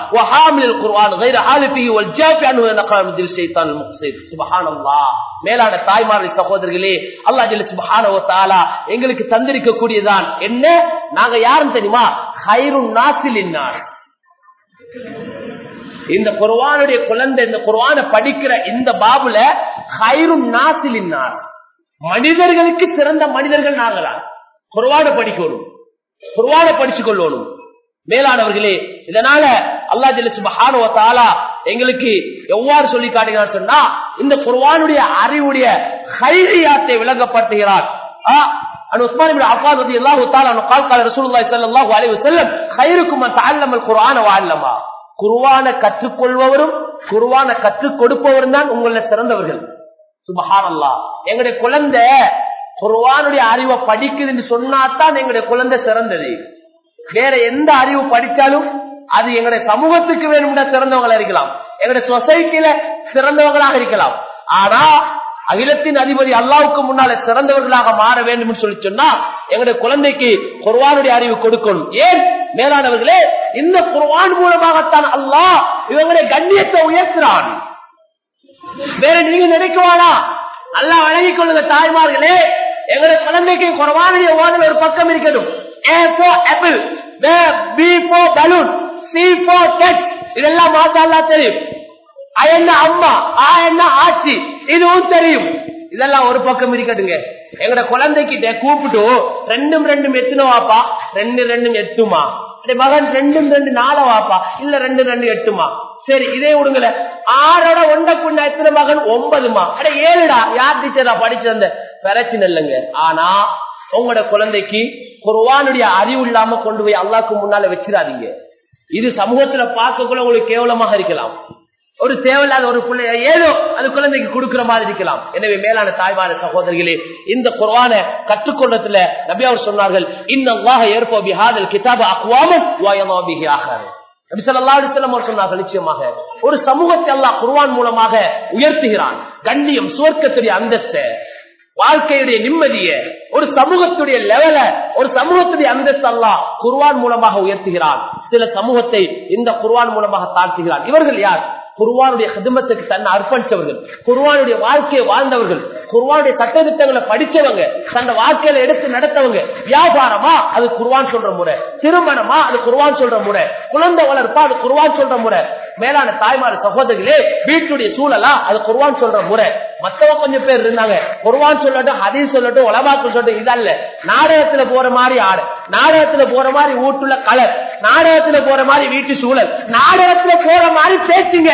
மேலான தாய்மார்கள் சகோதரர்களே அல்லா சுபஹானோ எங்களுக்கு தந்திருக்க கூடியதான் என்ன நாங்க யாரும் தெரியுமா ஹைருன் நாசில் இந்த குர்வானுடைய குழந்தை இந்த குர்வான படிக்கிற இந்த பாபுல ஹைரும் நாசிலினார் மனிதர்களுக்கு சிறந்த மனிதர்கள் நாங்களா குர்வான படிக்கணும் குர்வான படிச்சு கொள்ளணும் மேலானவர்களே இதனால அல்லா ஜெல்லு சுபஹானுவத்தாலா எங்களுக்கு எவ்வாறு சொல்லி காட்டுகிறார் சொன்னா இந்த குர்வானுடைய அறிவுடைய ஹைரியாத்தை விளங்கப்படுத்துகிறார் عن عثمان بن عفان رضي الله تعالى عنه قال قال رسول الله صلى الله عليه وسلم خيركم من تعلم القرآن وعلمه குருவான கற்றுக்கொள்பவரும் குருவான கற்றுக் கொடுப்பவரும் தான் உங்களை சிறந்தவர்கள் சுபஹானல்லா எங்களுடைய குழந்தை குருவானுடைய அறிவை படிக்குதுன்னு சொன்னாதான் எங்களுடைய குழந்தை சிறந்தது வேற எந்த அறிவு படிச்சாலும் அது எங்களுடைய சமூகத்துக்கு வேணும்னா சிறந்தவங்களா இருக்கலாம் எங்களுடைய சொசைட்டில சிறந்தவங்களாக இருக்கலாம் ஆனா அகிலத்தின் அதிபதி அல்லாவுக்கு முன்னால சிறந்தவர்களாக மாற வேண்டும் சொல்லி சொன்னா எங்களுடைய குழந்தைக்கு குர்வானுடைய அறிவு கொடுக்கணும் ஏன் மேலானவர்களே இந்த குர்வான் மூலமாகத்தான் அல்லாஹ் இவங்களுடைய கண்ணியத்தை உயர்த்துறான் வேற நீங்க நினைக்குவானா நல்லா வழங்கிக் கொள்ளுங்க தாய்மார்களே எங்களுடைய குழந்தைக்கு குர்வானுடைய ஓதல் ஒரு பக்கம் இருக்கணும் A for apple B for balloon C for deck இதெல்லாம் மாத்தா தெரியும் என்ன அம்மா ஆ என்ன ஆட்சி இதுவும் தெரியும் இதெல்லாம் ஒரு பக்கம் இருக்கட்டுங்க எங்கட குழந்தைகிட்ட கூப்பிட்டு ரெண்டும் ரெண்டும் எத்தனை வாப்பா ரெண்டு ரெண்டும் எட்டுமா மகன் ரெண்டும் ரெண்டு நாலு வாப்பா இல்ல ரெண்டு ரெண்டு எட்டுமா சரி இதே விடுங்கள ஆறோட ஒண்ட புண்ண எத்தனை மகன் ஒன்பதுமா அட ஏழுடா யார் டீச்சரா படிச்சிருந்த பிரச்சனை இல்லைங்க ஆனா உங்களோட குழந்தைக்கு குர்வானுடைய அறிவு இல்லாம கொண்டு போய் அல்லாக்கு முன்னால வச்சிடாதீங்க இது சமூகத்துல பார்க்கக்குள்ள உங்களுக்கு கேவலமாக இருக்கலாம் ஒரு தேவையில்லாத ஒரு பிள்ளை ஏதோ அது குழந்தைக்கு கொடுக்கிற மாதிரி இருக்கலாம் எனவே மேலான தாய்மான சகோதரிகளே இந்த குர்வான கற்றுக்கொண்டதுல நபி அவர் சொன்னார்கள் இன்னல்லாக ஏற்போ பிஹாதல் கிதாப அக்வாமன் சொன்னார்கள் நிச்சயமாக ஒரு சமூகத்தை அல்லாஹ் குர்வான் மூலமாக உயர்த்துகிறான் கண்ணியம் சுவர்க்கத்துடைய அந்தஸ்தை வாழ்க்கையுடைய நிம்மதிய ஒரு சமூகத்துடைய லெவல ஒரு சமூகத்துடைய அந்தஸ்து அல்லா குர்வான் மூலமாக உயர்த்துகிறான் சில சமூகத்தை இந்த குர்வான் மூலமாக தாழ்த்துகிறான் இவர்கள் யார் குருவானுடைய ஹிதமத்துக்கு தன்னை அர்ப்பணிச்சவர்கள் குருவானுடைய வாழ்க்கையை வாழ்ந்தவர்கள் குருவானுடைய சட்டத்திட்டங்களை படிச்சவங்க தன்னை வாழ்க்கையில எடுத்து நடத்தவங்க வியாபாரமா அது குருவான் சொல்ற முறை திருமணமா அது குருவான் சொல்ற முறை குழந்தை வளர்ப்பா அது குருவான் சொல்ற முறை மேலான தாய்மார் சகோதரிகளே வீட்டுடைய சூழலா அது குருவான் சொல்ற முறை மத்தவங்க கொஞ்சம் பேர் இருந்தாங்க குருவான் சொல்லட்டும் அதையும் சொல்லட்டும் உலமாக்கு சொல்லட்டும் இதல்ல நாடகத்துல போற மாதிரி ஆடு நாடகத்துல போற மாதிரி வீட்டுல கலர் நாடகத்துல போற மாதிரி வீட்டு சூழல் நாடகத்துல போற மாதிரி பேச்சுங்க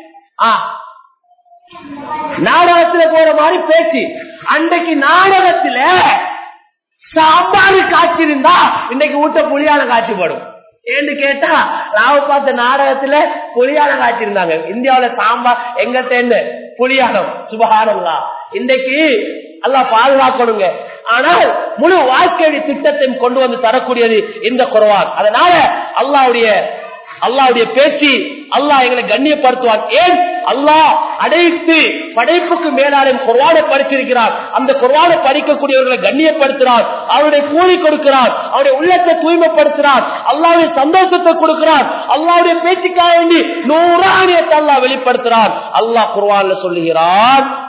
நாடகத்துல போற மாதிரி பேச்சு அன்றைக்கு நாடகத்துல சாம்பாரு காட்சி இருந்தா இன்னைக்கு ஊட்ட புளியால காட்சி படும் ஏன்னு கேட்டா ராவ பார்த்த நாடகத்துல புளியாலம் காய்ச்சிருந்தாங்க இந்தியாவில சாம்பார் எங்கிட்ட புளியாலம் சுபகாரம்லாம் இன்னைக்கு எல்லாம் பாதுகாக்கணுங்க ஆனால் முழு வாழ்க்கையுடைய திட்டத்தையும் கொண்டு வந்து தரக்கூடியது இந்த குறவான் அதனால அல்லாவுடைய அல்லாவுடைய பேச்சு அல்லாஹ் எங்களை கண்ணியப்படுத்துவான் ஏன் அல்லாஹ் அடைத்து படைப்புக்கு மேலாலும் குர்வானை படிச்சிருக்கிறார் அந்த குர்வானை படிக்கக்கூடியவர்களை கண்ணியப்படுத்துறார் அவருடைய கூலி கொடுக்கிறார் அவருடைய உள்ளத்தை தூய்மைப்படுத்துறார் அல்லாவுடைய சந்தோஷத்தை கொடுக்கிறார் அல்லாவுடைய பேச்சுக்காக வேண்டி நூறாணியத்தை அல்லாஹ் வெளிப்படுத்துறார் அல்லாஹ் குர்வான்ல சொல்லுகிறார்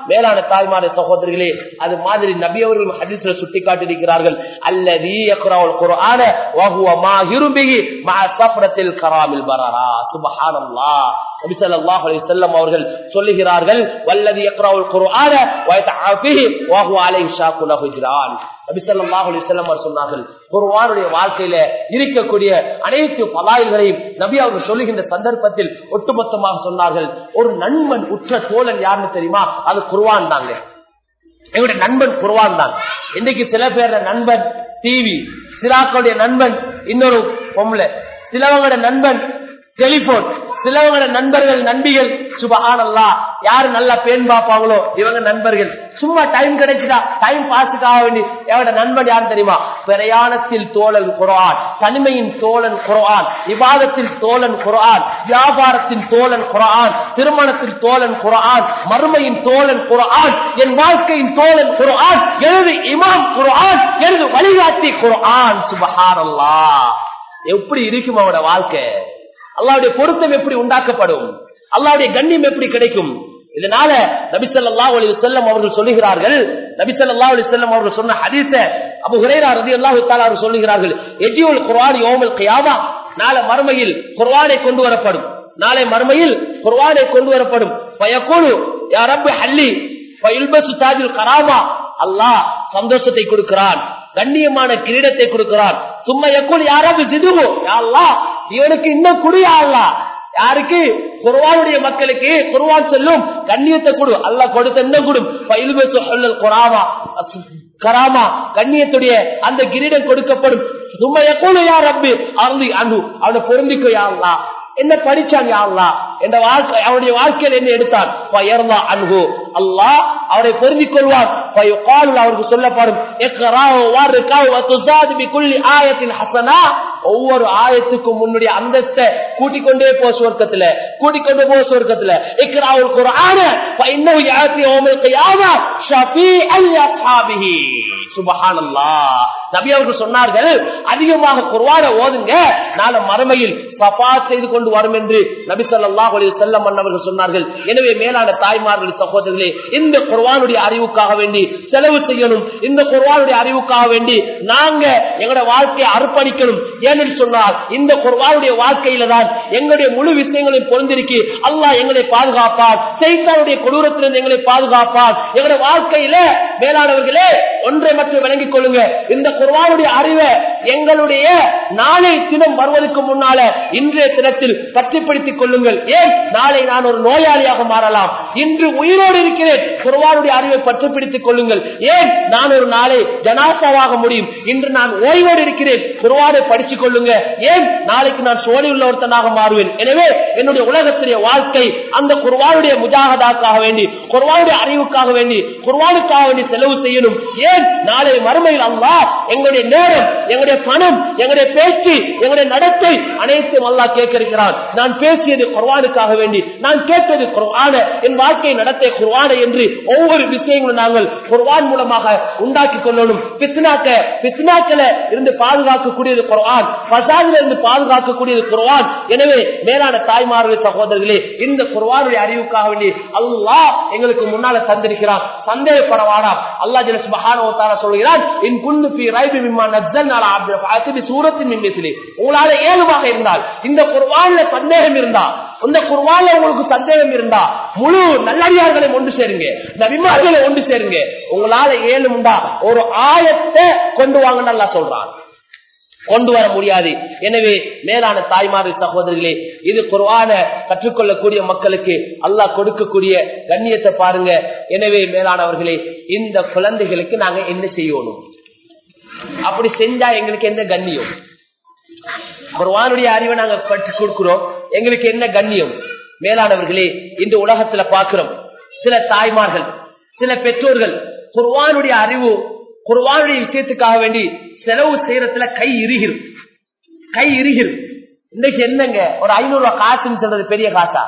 மேலான தாய்மார சகோதரர்களே அது மாதிரி நபி அவர்கள் ஹதீஸ்ல சுட்டி காட்டியிருக்கிறார்கள் அல்லது குரான வஹுவ மாஹிரும் பிஹி மஅ சஃப்ரத்தில் கராமில் பரரா சுப்ஹானல்லாஹ் நபி ஸல்லல்லாஹு அலைஹி வஸல்லம் அவர்கள் சொல்லுகிறார்கள் வல்லதி யக்ரவுல் குர்ஆன வ யதஆஃபிஹி வ ஹுவ அலைஹி ஷாக்கு லஹு ஜிரான் நபி ஸல்லல்லாஹு அலைஹி வஸல்லம் அவர் சொன்னார்கள் குர்ஆனுடைய வாழ்க்கையில இருக்கக்கூடிய அனைத்து பலாயில்களையும் நபி அவர்கள் சொல்லுகின்ற சந்தர்ப்பத்தில் ஒட்டுமொத்தமாக சொன்னார்கள் ஒரு நண்பன் உற்ற தோழன் யாருன்னு தெரியுமா அது குர்ஆன் தாங்க எங்களுடைய நண்பன் குர்ஆன் தான் இன்னைக்கு சில பேர் நண்பன் டிவி சிலாக்களுடைய நண்பன் இன்னொரு பொம்பளை சிலவங்களோட நண்பன் டெலிபோன் சிலவங்களோட நண்பர்கள் நண்பிகள் சுபஹானல்லா யாரு நல்லா பேன் பார்ப்பாங்களோ இவங்க நண்பர்கள் சும்மா டைம் கிடைச்சுதா டைம் பாஸுக்காக வேண்டி எவட நண்பன் யாரு தெரியுமா பிரயாணத்தில் தோழன் குரான் தனிமையின் தோழன் குரான் விவாதத்தில் தோழன் குரான் வியாபாரத்தின் தோழன் குரான் திருமணத்தில் தோழன் குரான் மறுமையின் தோழன் குரான் என் வாழ்க்கையின் தோழன் குரான் எனது இமாம் குரான் எனது வழிகாட்டி குரான் சுபஹானல்லா எப்படி இருக்கும் அவனோட வாழ்க்கை அல்லாவுடைய பொருத்தம் எப்படி உண்டாக்கப்படும் அல்லாவுடைய கண்ணியம் எப்படி கிடைக்கும் இதனால நபிசல்லா அலி செல்லம் அவர்கள் சொல்லுகிறார்கள் நபிசல்லா அலி செல்லம் அவர்கள் சொன்ன ஹதீச அபு ஹுரேரா ரதி அல்லாஹு தாலா சொல்லுகிறார்கள் எஜியுல் குர்ஆன் யோமல் கியாமா நாளை மறுமையில் குர்ஆனை கொண்டு வரப்படும் நாளை மறுமையில் குர்ஆனை கொண்டு வரப்படும் பயக்குழு யாரப்பு ஹல்லி பயில்பசு தாஜுல் கராமா அல்லாஹ் சந்தோஷத்தை கொடுக்கிறான் கண்ணியமான கிரீடத்தை கொடுக்கிறான் சும்மா எக்குள் யாராவது சிதுவோ யாழ்லா இவனுக்கு இன்னும் குடியாள்லா யாருக்கு குருவானுடைய மக்களுக்கு குருவான் செல்லும் கண்ணியத்தை கொடு அல்ல கொடுத்த இன்னும் கொடும் குராமா கராமா கண்ணியத்துடைய அந்த கிரீடம் கொடுக்கப்படும் சும்மா எக்குள் யார் அம்பு அருந்தி அன்பு அவனை பொருந்திக்கோ யாழ்லா என்ன படிச்சான் யாழ்லா என்ற வாழ்க்கை அவனுடைய வாழ்க்கையில் என்ன எடுத்தான் அன்பு அல்லாஹ் அவரை பொருந்திக் கொள்வான் அவருக்கு சொல்லப்படும் ஒவ்வொரு ஆயத்துக்கும் முன்னுடைய அந்தஸ்தை கூட்டிக் கொண்டே போ சுவர்க்கத்துல கூட்டிக் கொண்டு போ சுவர்க்கத்துல இக்ராவுல் குர்ஆன ஃபஇன்னஹு யாத்தி யௌமல் கியாமா ஷஃபீஅல் லிஅஸ்ஹாபிஹி சுபஹானல்லாஹ் நபி அவர்கள் சொன்னார்கள் அதிகமாக குர்ஆனை ஓதுங்க நாளை மறுமையில் சஃபா செய்து கொண்டு வரும் என்று நபி ஸல்லல்லாஹு அலைஹி வஸல்லம் அவர்கள் சொன்னார்கள் எனவே மேலான தாய்மார்கள் சகோதரர்களே இந்த குர்ஆனுடைய அறிவுக்காக வேண்டி செலவு செய்யணும் இந்த குர்ஆனுடைய அறிவுக்காக வேண்டி நாங்க எங்களோட வாழ்க்கையை அர்ப்பணிக்கணும் ஏன்னு சொன்னால் இந்த குர்ஆனுடைய வாழ்க்கையில தான் எங்களுடைய முழு விஷயங்களையும் பொருந்திருக்கி அல்லாஹ் எங்களை பாதுகாப்பார் செய்தாருடைய கொடூரத்திலிருந்து எங்களை பாதுகாப்பார் எங்களுடைய வாழ்க்கையில மேலானவர்களே ஒன்றை மட்டும் விளங்கிக் கொள்ளுங்க இந்த குர்ஆனுடைய அறிவை எங்களுடைய நாளை தினம் வருவதற்கு முன்னால இன்றைய தினத்தில் கற்றுப்படுத்திக் கொள்ளுங்கள் ஏன் நாளை நான் ஒரு நோயாளியாக மாறலாம் இன்று உயிரோடு இருக்கிறேன் குர்ஆனுடைய அறிவை பற்றி பிடித்துக் கொள்ளுங்கள் ஏன் நான் ஒரு நாளை ஜனாசாவாக முடியும் இன்று நான் ஓய்வோடு இருக்கிறேன் குர்ஆனை படித்துக் கொள்ளுங்க ஏன் நாளைக்கு நான் சோழி உள்ள ஒருத்தனாக மாறுவேன் எனவே என்னுடைய உலகத்துடைய வாழ்க்கை அந்த குர்வானுடைய முஜாகதாக்காக வேண்டி குர்வானுடைய அறிவுக்காக வேண்டி குர்வானுக்காக வேண்டி செலவு செய்யணும் ஏன் நாளை மறுமையில் அல்லா எங்களுடைய நேரம் எங்களுடைய பணம் எங்களுடைய பேச்சு எங்களுடைய நடத்தை அனைத்தும் அல்லா கேட்க இருக்கிறான் நான் பேசியது குர்வானுக்காக வேண்டி நான் கேட்டது குர்வான என் வாழ்க்கை நடத்தை குர்வான என்று ஒவ்வொரு விஷயங்களும் நாங்கள் குர்வான் மூலமாக உண்டாக்கி கொள்ளணும் பித்னாக்க பித்னாக்கள இருந்து பாதுகாக்கக்கூடியது குர்ஆன் பசாதில இருந்து பாதுகாக்கக்கூடியது குர்ஆன் எனவே மேலான தாய்மார்கள் சகோதரர்களே இந்த குர்ஆனுடைய அறிவுக்காக வேண்டி அல்லாஹ் எங்களுக்கு முன்னால தந்திருக்கிறான் சந்தேகப்படவானா அல்லாஹ் ஜல்ல சுப்ஹானஹு வ தஆலா சொல்கிறான் இன் குன்னு ஃபீ ரைபி மிம்மா நஸல்னா அலா அப்தி ஃபஅத்தி பி சூரத்தின் மின் மிஸ்லி உங்களால ஏழுமாக இருந்தால் இந்த குர்ஆன்ல சந்தேகம் இருந்தா இந்த குர்ஆன்ல உங்களுக்கு சந்தேகம் இருந்தா முழு நல்லடியார்களை ஒன்று சேருங்க நபிமார்களை ஒன்று சேருங்க உங்களால ஏழுமுண்டா ஒரு ஆயத்தை கொண்டு வாங்கன்னு அல்லாஹ் சொல்றான் கொண்டு வர முடியாது எனவே மேலான தாய்மாரி சகோதரிகளே இது குர்ஆன கற்றுக்கொள்ளக்கூடிய மக்களுக்கு அல்லாஹ் கொடுக்கக்கூடிய கண்ணியத்தை பாருங்க எனவே மேலானவர்களே இந்த குழந்தைகளுக்கு நாங்க என்ன செய்யணும் அப்படி செஞ்சா எங்களுக்கு என்ன கண்ணியம் குர்ஆனுடைய அறிவை நாங்க கற்றுக் கொடுக்கிறோம் எங்களுக்கு என்ன கண்ணியம் மேலானவர்களே இந்த உலகத்துல பாக்குறோம் சில தாய்மார்கள் சில பெற்றோர்கள் குர்ஆனுடைய அறிவு குர்ஆனுடைய விஷயத்துக்காக வேண்டி செலவு செய்யறதுல கை இறுகிரும் கை இறுகிரும் இன்னைக்கு என்னங்க ஒரு ஐநூறு ரூபாய் காசுன்னு சொல்றது பெரிய காசா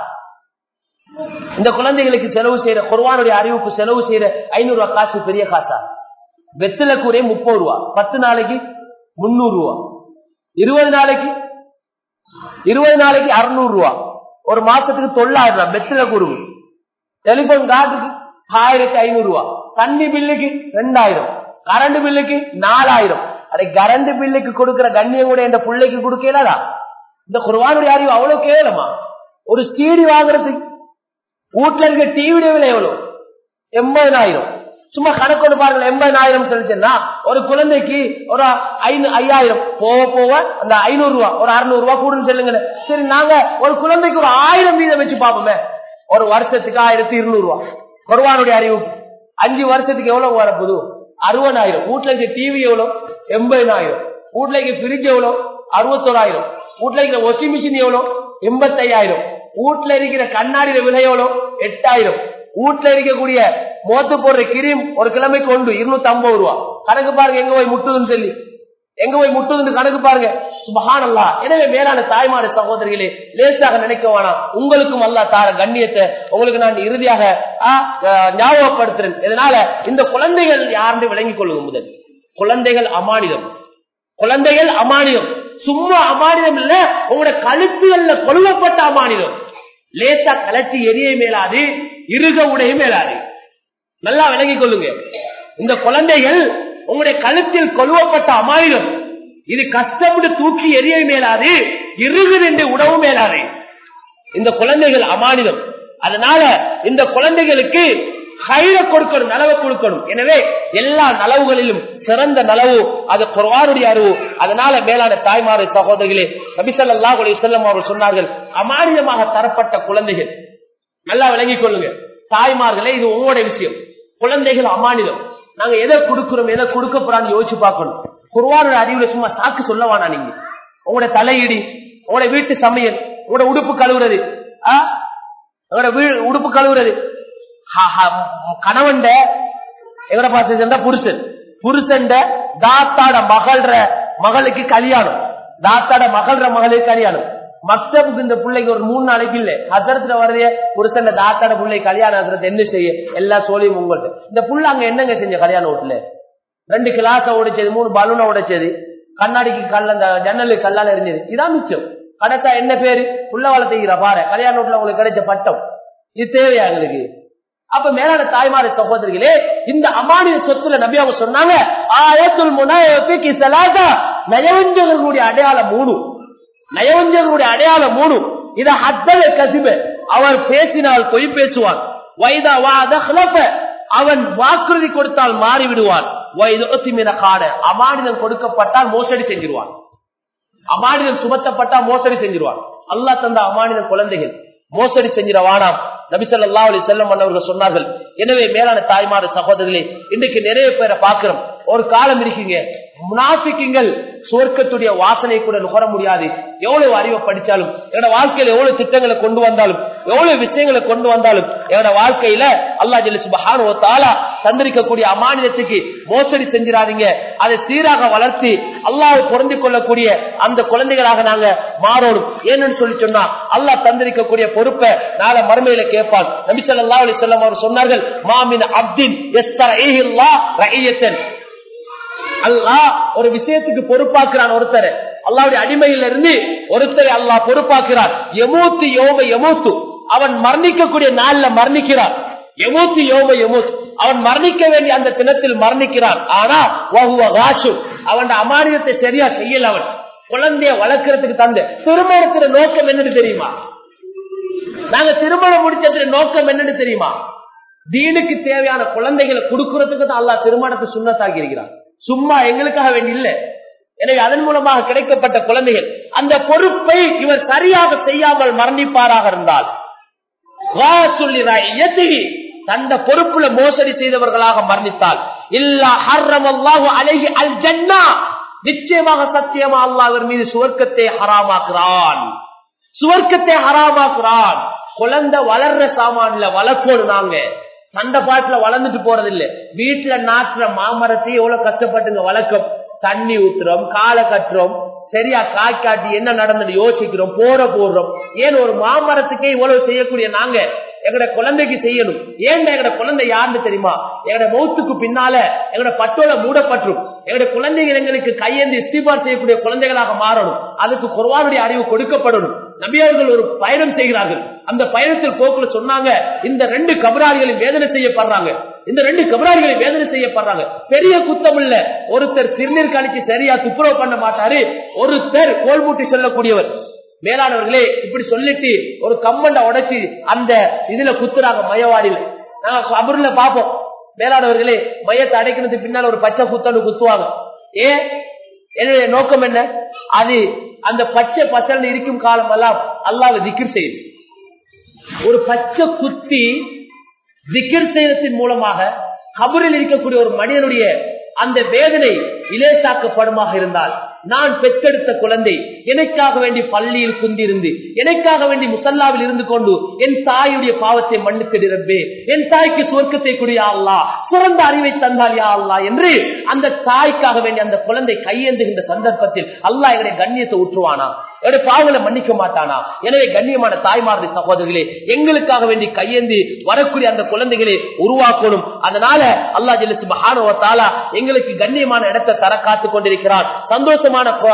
இந்த குழந்தைகளுக்கு செலவு செய்யற குர்வானுடைய அறிவுக்கு செலவு செய்யற ஐநூறு ரூபாய் காசு பெரிய காசா வெத்தில கூரே முப்பது ரூபா பத்து நாளைக்கு முன்னூறு ரூபா இருபது நாளைக்கு இருபது நாளைக்கு அறுநூறு ரூபா ஒரு மாசத்துக்கு தொள்ளாயிரம் ரூபாய் வெத்தில குருவு டெலிபோன் கார்டுக்கு ஆயிரத்தி ஐநூறு ரூபாய் தண்ணி பில்லுக்கு ரெண்டாயிரம் கரண்ட் பில்லுக்கு நாலாயிரம் அடே கரண்ட் பில்லுக்கு கொடுக்கிற கண்ணியம் கூட என் பிள்ளைக்கு கொடுக்கலடா இந்த குர்வானுடைய அறிவு அவ்வளவு கேவலமா ஒரு ஸ்டீடி வாங்குறதுக்கு வீட்டுல இருக்க டிவிடைய விலை எவ்வளவு எண்பதாயிரம் சும்மா கணக்கொண்டு பாருங்க எண்பதாயிரம் சொல்லிச்சுன்னா ஒரு குழந்தைக்கு ஒரு ஐநூ ஐயாயிரம் போக போக அந்த ஐநூறு ரூபா ஒரு அறுநூறு ரூபா கூடுன்னு சொல்லுங்க சரி நாங்க ஒரு குழந்தைக்கு ஒரு ஆயிரம் வீதம் வச்சு பார்ப்போமே ஒரு வருஷத்துக்கு ஆயிரத்தி இருநூறு ரூபா குர்வானுடைய அறிவு அஞ்சு வருஷத்துக்கு எவ்வளவு வரப்போகுது அறுபதாயிரம் வீட்டுல இருக்க டிவி எவ்வளவு எண்பதாயிரம் வீட்டுல இருக்க பிரிட்ஜ் எவ்வளவு அறுபத்தோராயிரம் வீட்டுல இருக்கிற வாஷிங் மிஷின் எவ்வளவு எண்பத்தையாயிரம் வீட்டுல இருக்கிற கண்ணாடியில விலை எவ்வளவு எட்டாயிரம் வீட்டுல இருக்கக்கூடிய மோத்து போடுற கிரீம் ஒரு கிழமைக்கு உண்டு இருநூத்தி ஐம்பது ரூபா கணக்கு பாருங்க எங்க போய் முட்டுதுன்னு சொல்லி எங்க போய் முட்டுதுன்னு கணக்கு பாருங்க சுபஹானல்லா எனவே மேலான தாய்மாடு சகோதரிகளே லேசாக நினைக்க வேணாம் உங்களுக்கும் அல்லா தார கண்ணியத்தை உங்களுக்கு நான் இறுதியாக ஆ, ஆ, ஞாபகப்படுத்துறேன் இதனால இந்த குழந்தைகள் யாருன்னு விளங்கிக் கொள்ளுங்க முதல் குழந்தைகள் அமானிதம் குழந்தைகள் அமானிதம் சும்மா அமானிதம் இல்ல உங்களோட கழுத்துகள்ல கொழுவப்பட்ட அமானிதம் லேசா கலத்தி எரிய மேலாது இருக உடைய மேலாது நல்லா விளங்கிக் கொள்ளுங்க இந்த குழந்தைகள் உங்களுடைய கழுத்தில் கொழுவப்பட்ட அமானிதம் இது கஷ்டப்பட்டு தூக்கி எரிய மேலாது இருகுது என்று உணவு மேலாது இந்த குழந்தைகள் அமானிதம் அதனால இந்த குழந்தைகளுக்கு கயிற கொடுக்கணும் நலவை கொடுக்கணும் எனவே எல்லா நலவுகளிலும் சிறந்த நலவு அது குர்வானுடைய அறிவு அதனால மேலான தாய்மாரை சகோதரிகளே நபிசல்லா செல்லம் அவர்கள் சொன்னார்கள் அமானிதமாக தரப்பட்ட குழந்தைகள் நல்லா விளங்கிக் கொள்ளுங்க தாய்மார்களே இது உங்களுடைய விஷயம் குழந்தைகள் அமானிதம் நாங்க எதை கொடுக்கிறோம் எதை கொடுக்க போறான்னு யோசிச்சு பார்க்கணும் குர்வானோட அறிவுல சும்மா சாக்கு சொல்ல வேணாம் நீங்க உங்களோட தலையிடி உங்களோட வீட்டு சமையல் உங்களோட உடுப்பு கழுவுறது ஆ? உங்களோட வீ- உடுப்பு கழுவுறது ஹ- ஹ- கணவன்ட எங்கட பார்த்து சேர்ந்தா புருஷன் புருஷன் தாத்தாட மகள்ற மகளுக்கு கல்யாணம் தாத்தாட மகள்ற மகளுக்கு கல்யாணம் மக்தபுக்கு இந்த பிள்ளைக்கு ஒரு மூணு நாளைக்கு இல்ல ஹசரத்துல வர்றதே புருஷன் தாத்தாட பிள்ளை கல்யாணம் ஹசரத் என்ன செய்ய எல்லா சோழியும் உங்கள்ட்ட இந்த புள்ள அங்க என்னங்க செஞ்ச கல்யாண வீட்டுல ரெண்டு கிளாஸ உடைச்சது மூணு பலூனை உடைச்சது கண்ணாடிக்கு கல்ல அந்த ஜன்னலுக்கு கல்லால எரிஞ்சது இதான் மிச்சம் கடைத்தா என்ன பேரு புள்ள வளர்த்துக்கிற பாரு கல்யாண வீட்டுல உங்களுக்கு கிடைச்ச பட்டம் இது தேவையா எங்களுக்கு அப்ப மேலான தாய்மாரை சகோதரிகளே இந்த அமானிய சொத்துல நபி அவங்க சொன்னாங்க ஆயத்துல் முனாஃபிகி ஸலாதா நயவஞ்சகர்களுடைய அடையாளம் மூணு நயவஞ்சகர்களுடைய அடையாளம் மூணு இத ஹத்தல கசிப அவர் பேசினால் பொய் பேசுவான் வைதா வாத ஹலஃப அவன் வாக்குறுதி கொடுத்தால் மாறி விடுவான் வைது ஒத்திமின காண அமானிதம் கொடுக்கப்பட்டால் மோசடி செஞ்சிருவான் அமானிதம் சுமத்தப்பட்டா மோசடி செஞ்சிருவான் அல்லாஹ் தந்த அமானித குழந்தைகள் மோசடி செஞ்சிட வானாம் நபிசல்லா அலி செல்லம் அவர்கள் சொன்னார்கள் எனவே மேலான தாய்மார சகோதரர்களே இன்னைக்கு நிறைய பேரை பார்க்கிறோம் ஒரு காலம் இருக்கீங்க முனாபிக்குங்கள் சுவர்க்கத்துடைய வாசனை கூட நுகர முடியாது எவ்வளவு அறிவை படிச்சாலும் என்னோட வாழ்க்கையில எவ்வளவு திட்டங்களை கொண்டு வந்தாலும் எவ்வளவு விஷயங்களை கொண்டு வந்தாலும் என்னோட வாழ்க்கையில அல்லா ஜெல்லி சுபஹானு தாலா தந்திரிக்கக்கூடிய அமானிதத்துக்கு மோசடி செஞ்சிடாதீங்க அதை சீராக வளர்த்தி அல்லாஹ் பொருந்திக் கொள்ளக்கூடிய அந்த குழந்தைகளாக நாங்க மாறணும் ஏன்னு சொல்லி சொன்னா அல்லாஹ் தந்திரிக்கக்கூடிய பொறுப்பை நாளை மறுமையில கேட்பான் நபி ஸல்லல்லாஹு அலைஹி வஸல்லம் அவர் சொன்னார்கள் மாமின் அப்தின் யஸ்தரீஹில்லாஹ் ரஇயத்தன் அல்லாஹ் ஒரு விஷயத்துக்கு பொறுப்பாக்குறான் ஒருத்தர் அல்லாவுடைய அடிமையில இருந்து ஒருத்தரை அல்லாஹ் பொறுப்பாக்குறான் எமூத்து யோம எமூத்து அவன் மரணிக்கக்கூடிய நாள்ல மரணிக்கிறான் எமூத்து யோம எமூத் அவன் மரணிக்க வேண்டிய அந்த தினத்தில் மரணிக்கிறான் ஆனா வகுவ காசு அவன் அமானியத்தை சரியா செய்யல அவன் குழந்தைய வளர்க்கறதுக்கு தந்து திருமணத்தின் நோக்கம் என்னன்னு தெரியுமா நாங்க திருமணம் முடிச்சதுல நோக்கம் என்னன்னு தெரியுமா தீனுக்கு தேவையான குழந்தைகளை கொடுக்கறதுக்கு தான் அல்லாஹ் திருமணத்தை சுண்ணத்தாக்கி இருக்கிறான் சும்மா எங்களுக்காக வேண்டி இல்ல எனவே அதன் மூலமாக கிடைக்கப்பட்ட குழந்தைகள் அந்த பொறுப்பை இவர் சரியாக செய்யாமல் மரணிப்பாராக இருந்தால் வா சொல்லி ராயத்திகி, தந்த பொறுப்புல மோசடி செய்தவர்களாக மரணித்தால் இல்லா ஹர்ரமல்லாஹு அலைஹி அல் ஜன்னா நிச்சயமாக சத்தியமா அல்லாஹ் அவர் மீது சுவர்க்கத்தை ஹராமாக்குறான் சுவர்க்கத்தை ஹராமாக்குறான் குழந்தை வளர்ற சாமான்ல வளர்க்கணும் நாங்க சண்டை பாட்டுல வளர்ந்துட்டு போறது இல்ல வீட்டுல நாட்டுற மாமரத்தை எவ்வளவு கஷ்டப்பட்டுங்க வளர்க்கும் தண்ணி ஊத்துறோம் காலை கட்டுறோம் சரியா காய்க்காட்டி என்ன நடந்தது யோசிக்கிறோம் போற போடுறோம் ஏன் ஒரு மாமரத்துக்கே இவ்வளவு செய்யக்கூடிய நாங்க எங்கட குழந்தைக்கு செய்யணும் ஏன் எங்கட குழந்தை யாருன்னு தெரியுமா எங்கட மௌத்துக்கு பின்னால எங்கட பட்டோல மூடப்பற்றும் எங்கட குழந்தைகள் எங்களுக்கு கையேந்தி இஸ்திபார் செய்யக்கூடிய குழந்தைகளாக மாறணும் அதுக்கு குர்வானுடைய அறிவு கொடுக்கப்படணும் நபியவர்கள் ஒரு பயணம் செய்கிறார்கள் அந்த பயணத்தில் போக்குல சொன்னாங்க இந்த ரெண்டு கபராளிகளும் வேதனை செய்யப்படுறாங்க இந்த ரெண்டு கபராளிகளை வேதனை செய்யப்படுறாங்க பெரிய குத்தம் இல்ல ஒருத்தர் திருநீர் கழிச்சு சரியா துப்புரவு பண்ண மாட்டாரு ஒருத்தர் கோல்மூட்டி சொல்லக்கூடியவர் மேலானவர்களே இப்படி சொல்லிட்டு ஒரு கம்மண்ட உடைச்சு அந்த இதுல குத்துறாங்க மயவாடியில நாங்க கபருல பாப்போம் மேலானவர்களே மையத்தை அடைக்கிறதுக்கு பின்னால ஒரு பச்சை குத்தன்னு குத்துவாங்க ஏன் என்னுடைய நோக்கம் என்ன அது அந்த பச்சை பச்சை இருக்கும் காலம் எல்லாம் அல்லாவை திக்கிர் செய்யுது ஒரு பச்சை குத்தி திக்கிர் செய்யறதன் மூலமாக கபரில் இருக்கக்கூடிய ஒரு மனிதனுடைய அந்த வேதனை இலேசாக்கப்படுமாக இருந்தால் நான் பெற்றெடுத்த குழந்தை எனக்காக வேண்டி பள்ளியில் குந்திருந்து எனக்காக வேண்டி முசல்லாவில் இருந்து கொண்டு என் தாயுடைய பாவத்தை மன்னித்திடவே என் தாய்க்கு சுவர்க்கத்தை குடியா அல்லா சிறந்த அறிவை தந்தால் யா அல்லா என்று அந்த தாய்க்காக வேண்டி அந்த குழந்தை கையேந்துகின்ற சந்தர்ப்பத்தில் அல்லாஹ் எங்களுடைய கண்ணியத்தை ஊற்றுவானா என்னுடைய பாவங்களை மன்னிக்க மாட்டானா எனவே கண்ணியமான தாய்மார்ந்த சகோதரர்களே எங்களுக்காக வேண்டி கையேந்தி வரக்கூடிய அந்த குழந்தைகளை உருவாக்கணும் அதனால அல்லா ஜெல்லி மகானுவத்தாலா எங்களுக்கு கண்ணியமான இடத்தை தர காத்துக் கொண்டிருக்கிறார் சந்தோஷமான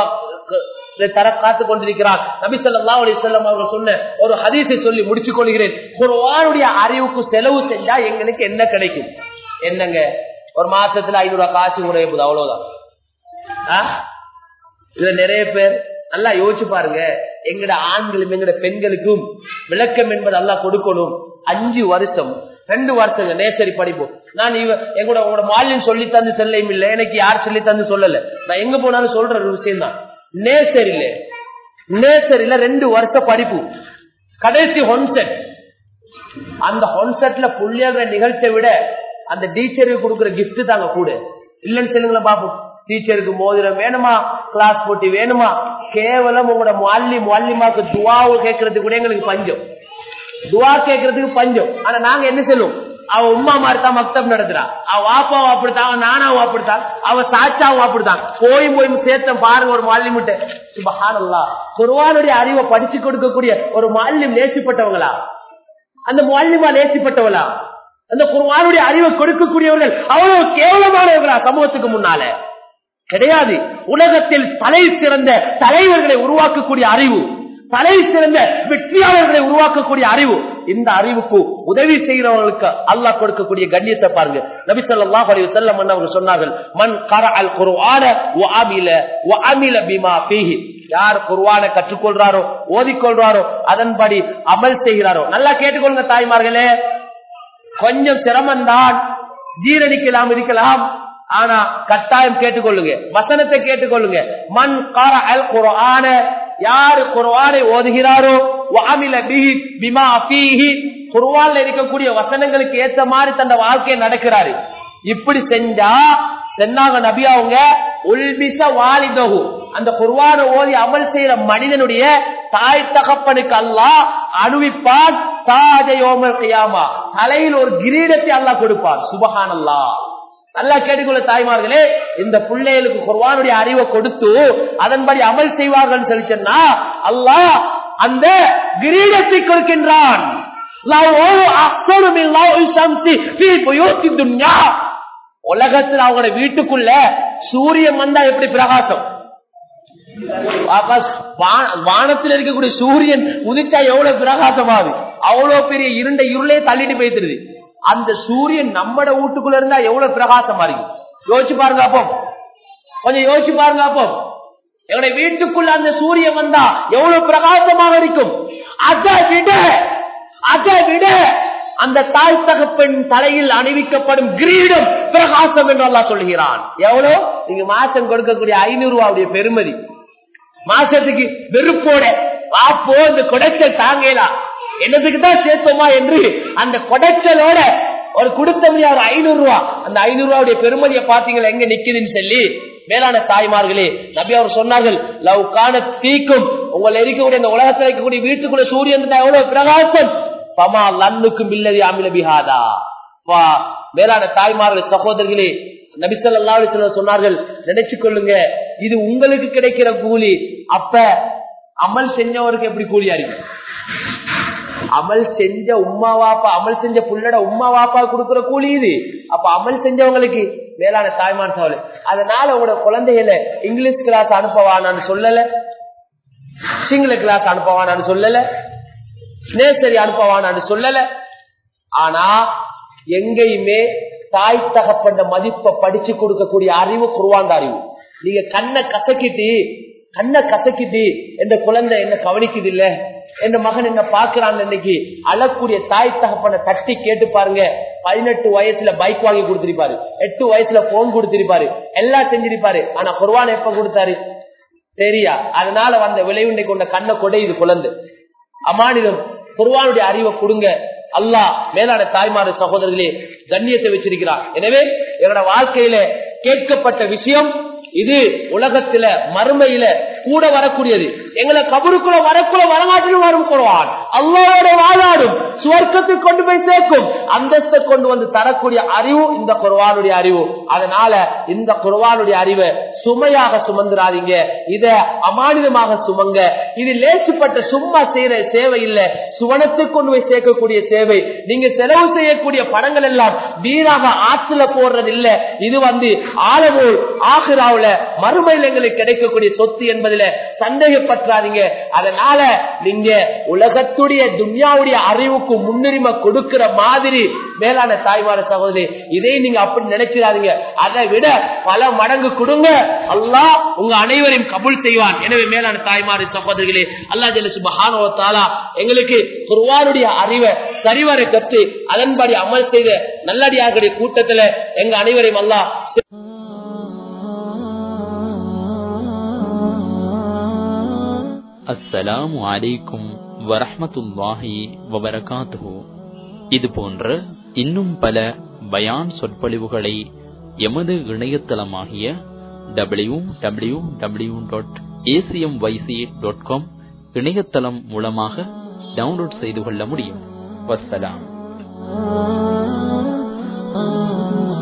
தர காத்துக் கொண்டிருக்கிறார் நபி சொல்லா அலி சொல்லம் அவர்கள் சொன்ன ஒரு ஹதீஸை சொல்லி முடிச்சுக் கொள்கிறேன் குர்வானுடைய அறிவுக்கு செலவு செஞ்சா எங்களுக்கு என்ன கிடைக்கும் என்னங்க ஒரு மாசத்துல ஐநூறு ரூபாய் காசு உடைய போது அவ்வளவுதான் இதுல நிறைய பேர் நல்லா யோசிச்சு பாருங்க எங்கட ஆண்களும் எங்கட பெண்களுக்கும் விளக்கம் என்பது அல்லா கொடுக்கணும் அஞ்சு வருஷம் ரெண்டு வருஷங்க நேசரி படிப்போம் நான் இவ எங்களோட உங்களோட மாலியம் சொல்லி தந்து செல்லையும் இல்லை எனக்கு யார் சொல்லி தந்து சொல்லல நான் எங்க போனாலும் சொல்ற ஒரு விஷயம் தான் நேசரில நேசரில ரெண்டு வருஷம் படிப்பு கடைசி ஹொன்செட் அந்த ஹொன்செட்ல புள்ளியற நிகழ்ச்சியை விட அந்த டீச்சருக்கு கொடுக்குற கிஃப்ட் தாங்க கூட இல்லைன்னு சொல்லுங்களேன் பாப்போம் டீச்சருக்கு மோதிரம் வேணுமா கிளாஸ் போட்டி வேணுமா கேவலம் உங்களோட மாலி மாலிமாக்கு துவாவு கேட்கறதுக்கு கூட எங்களுக்கு பஞ்சம் துவா கேட்கறதுக்கு பஞ்சம் ஆனா நாங்க என்ன சொல்லுவோம் அவ உமா மாதிரி தான் மக்தப் நடத்துறா அவ வாப்பாவும் அப்படித்தான் அவன் நானாவும் அப்படித்தான் அவ சாச்சாவும் அப்படித்தான் போய் போய் சேர்த்த பாருங்க ஒரு மாலிமிட்ட சுபஹானல்லா குர்வானுடைய அறிவை படிச்சு கொடுக்கக்கூடிய ஒரு மாலியம் நேசிப்பட்டவங்களா அந்த மாலிமா நேசிப்பட்டவளா அந்த குர்வானுடைய அறிவை கொடுக்கக்கூடியவர்கள் அவ்வளவு கேவலமானவர்களா சமூகத்துக்கு முன்னால கிடையாது உலகத்தில் தலை சிறந்த தலைவர்களை உருவாக்கக்கூடிய அறிவு தலை சிறந்த வெற்றியாளர்களை உருவாக்கக்கூடிய அறிவு இந்த அறிவுக்கு உதவி செய்கிறவர்களுக்கு அல்லாஹ் கொடுக்கக்கூடிய கண்ணியத்தை பாருங்க நபி ஸல்லல்லாஹு அலைஹி வஸல்லம் அவர்கள் சொன்னார்கள் மன் கரஅல் குர்ஆன வ அமில வ அமில பிமா ஃபீஹி யார் குர்ஆனை கற்றுக்கொள்றாரோ ஓதிக்கொள்றாரோ அதன்படி அமல் செய்கிறாரோ நல்லா கேட்டுக்கொள்ளுங்க தாய்மார்களே கொஞ்சம் சிரமம்தான் ஜீரணிக்கலாம் இருக்கலாம் ஆனா கட்டாயம் கேட்டுக்கொள்ளுங்க வசனத்தை கேட்டுக்கொள்ளுங்க மண் கார அல் குர்ஆன யாரு குர்ஆனை ஓதுகிறாரோ வஅமில பிஹி பிமா ஃபீஹி குர்ஆன்ல இருக்கக்கூடிய வசனங்களுக்கு ஏத்த மாதிரி தந்த வாழ்க்கையை நடக்கிறாரு இப்படி செஞ்சா சென்னாங்க நபி அவங்க உல்பிச வாலிதகு அந்த குர்வான ஓதி அமல் செய்யற மனிதனுடைய தாய் தகப்பனுக்கு அல்லாஹ் அனுவிப்பான் தாஜயோமல் கையாமா தலையில் ஒரு கிரீடத்தை அல்லாஹ் கொடுப்பான் சுபஹான் அல்லாஹ் நல்லா கேட்டுக்கொள்ள தாய்மார்களே இந்த பிள்ளைகளுக்கு குர்வானுடைய அறிவை கொடுத்து அதன்படி அமல் செய்வார்கள் சொல்லி சொன்னா அல்லாஹ் அந்த கிரீடத்தை கொடுக்கின்றான் உலகத்தில் அவங்களோட வீட்டுக்குள்ள சூரியன் வந்தா எப்படி பிரகாசம் வானத்தில் இருக்கக்கூடிய சூரியன் உதிச்சா எவ்வளவு பிரகாசமாகுது அவ்வளவு பெரிய இருண்ட இருளே தள்ளிட்டு போயிடுது அந்த சூரியன் நம்மட வீட்டுக்குள்ள இருந்தா எவ்வளவு பிரகாசமா இருக்கு யோசிச்சு பாருங்க அப்போ கொஞ்சம் யோசிச்சு பாருங்க அப்போ எங்களுடைய வீட்டுக்குள்ள அந்த சூரியன் வந்தா எவ்வளவு பிரகாசமாக இருக்கும் அதை விட அதை விட அந்த தாய் தகப்பெண் தலையில் அணிவிக்கப்படும் கிரீடம் பிரகாசம் என்று அல்லா சொல்கிறான் எவ்வளவு நீங்க மாசம் கொடுக்கக்கூடிய ஐநூறு ரூபாவுடைய பெருமதி மாசத்துக்கு வெறுப்போட வாப்போ இந்த கொடைச்சல் தாங்கலாம் என்னதுக்கு தான் சேர்த்தோமா என்று அந்த கொடைச்சலோட ஒரு கொடுத்த முடியாது ஐநூறு ரூபா அந்த ஐநூறு ரூபாவுடைய பெருமதியை பாத்தீங்களா எங்க நிக்குதுன்னு சொல்லி மேலான தாய்மார்களே நபி அவர் சொன்னார்கள் லவ் காண தீக்கும் உங்களை இருக்கக்கூடிய இந்த உலகத்தில் இருக்கக்கூடிய வீட்டுக்குள்ள சூரியன் எவ்வளவு பிரகாசம் பமா லன்னுக்கும் இல்லதி அமில பிஹாதா மேலான தாய்மார்கள் சகோதரர்களே நபிசல்லா சொன்னார்கள் நினைச்சு கொள்ளுங்க இது உங்களுக்கு கிடைக்கிற கூலி அப்ப அமல் செஞ்சவருக்கு எப்படி கூலியா இருக்கு அமல் செஞ்ச உமா வாப்பா அமல் செஞ்ச புள்ளட உமா வாப்பா கொடுக்கிற கூலி இது அப்ப அமல் செஞ்சவங்களுக்கு மேலான தாய்மான் சவால் அதனால உங்களோட குழந்தைகளை இங்கிலீஷ் கிளாஸ் அனுப்பவானான்னு சொல்லல சிங்கள கிளாஸ் அனுப்பவானான்னு சொல்லல நேசரி அனுப்பவானான்னு சொல்லல ஆனா எங்கேயுமே தாய் தகப்பண்ட மதிப்பை படிச்சு கொடுக்கக்கூடிய அறிவு குருவாண்ட அறிவு நீங்க கண்ணை கசக்கிட்டு கண்ணை கசக்கிட்டு எந்த குழந்தை என்ன கவனிக்குது இல்ல என் மகன் என்ன பாக்குறான் இன்னைக்கு அழக்கூடிய தாய் தகப்பனை தட்டி கேட்டு பாருங்க பதினெட்டு வயசுல பைக் வாங்கி கொடுத்திருப்பாரு எட்டு வயசுல போன் கொடுத்திருப்பாரு எல்லாம் செஞ்சிருப்பாரு ஆனா குர்வான் எப்ப கொடுத்தாரு சரியா அதனால வந்த விளைவுண்டை கொண்ட கண்ணை கொடையுது குழந்தை அமானிதம் குர்வானுடைய அறிவை கொடுங்க அல்லாஹ் மேலான தாய்மாறு சகோதரர்களே கண்ணியத்தை வச்சிருக்கிறார் எனவே என்னோட வாழ்க்கையில கேட்கப்பட்ட விஷயம் இது உலகத்துல மறுமையில கூட வரக்கூடியது எங்களை கபருக்குள்ள வரக்குள்ள வரமாட்டில் வரும் குருவான் அல்லாவோட வாழாடும் சுவர்க்கத்துக்கு கொண்டு போய் சேர்க்கும் அந்தஸ்தை கொண்டு வந்து தரக்கூடிய அறிவு இந்த குருவானுடைய அறிவு அதனால இந்த குருவானுடைய அறிவை சுமையாக சுமந்துராதீங்க இத அமானிதமாக சுமங்க இது லேசுப்பட்ட சும்மா செய்யற சேவை இல்ல சுவனத்துக்கு கொண்டு போய் சேர்க்கக்கூடிய சேவை நீங்க செலவு செய்யக்கூடிய படங்கள் எல்லாம் வீணாக ஆற்றுல போடுறது இல்ல இது வந்து ஆழவோல் ஆகிறாவுல மறுமையில் எங்களுக்கு கிடைக்கக்கூடிய சொத்து என்பதுல சந்தேகப்பற்றாதீங்க அதனால நீங்க உலகத்துடைய துன்யாவுடைய அறிவுக்கு முன்னுரிமை கொடுக்கிற மாதிரி மேலான தாய்மார சகோதரி இதை நீங்க அப்படி நினைக்கிறாதீங்க அதை விட பல மடங்கு கொடுங்க அல்லாஹ் உங்க அனைவரையும் கபுல் செய்வான் எனவே மேலான தாய்மாரி சகோதரிகளே அல்லா ஜல்ல சுபஹானோ தாலா எங்களுக்கு குர்வானுடைய அறிவை சரிவர கற்று அதன்படி அமல் செய்த நல்லடியார்களுடைய கூட்டத்துல எங்க அனைவரையும் அல்லாஹ் அஸ்ஸலாமு அலைக்கும் வரஹ்மத்துல்லாஹி வபரகாத்துஹு இது போன்ற இன்னும் பல பயான் சொற்பொழிவுகளை எமது இணையதளமாகிய W W W dot ACM YC dot com இணையதளம் மூலமாக டவுன்லோட் செய்து கொள்ள முடியும் வசலாம்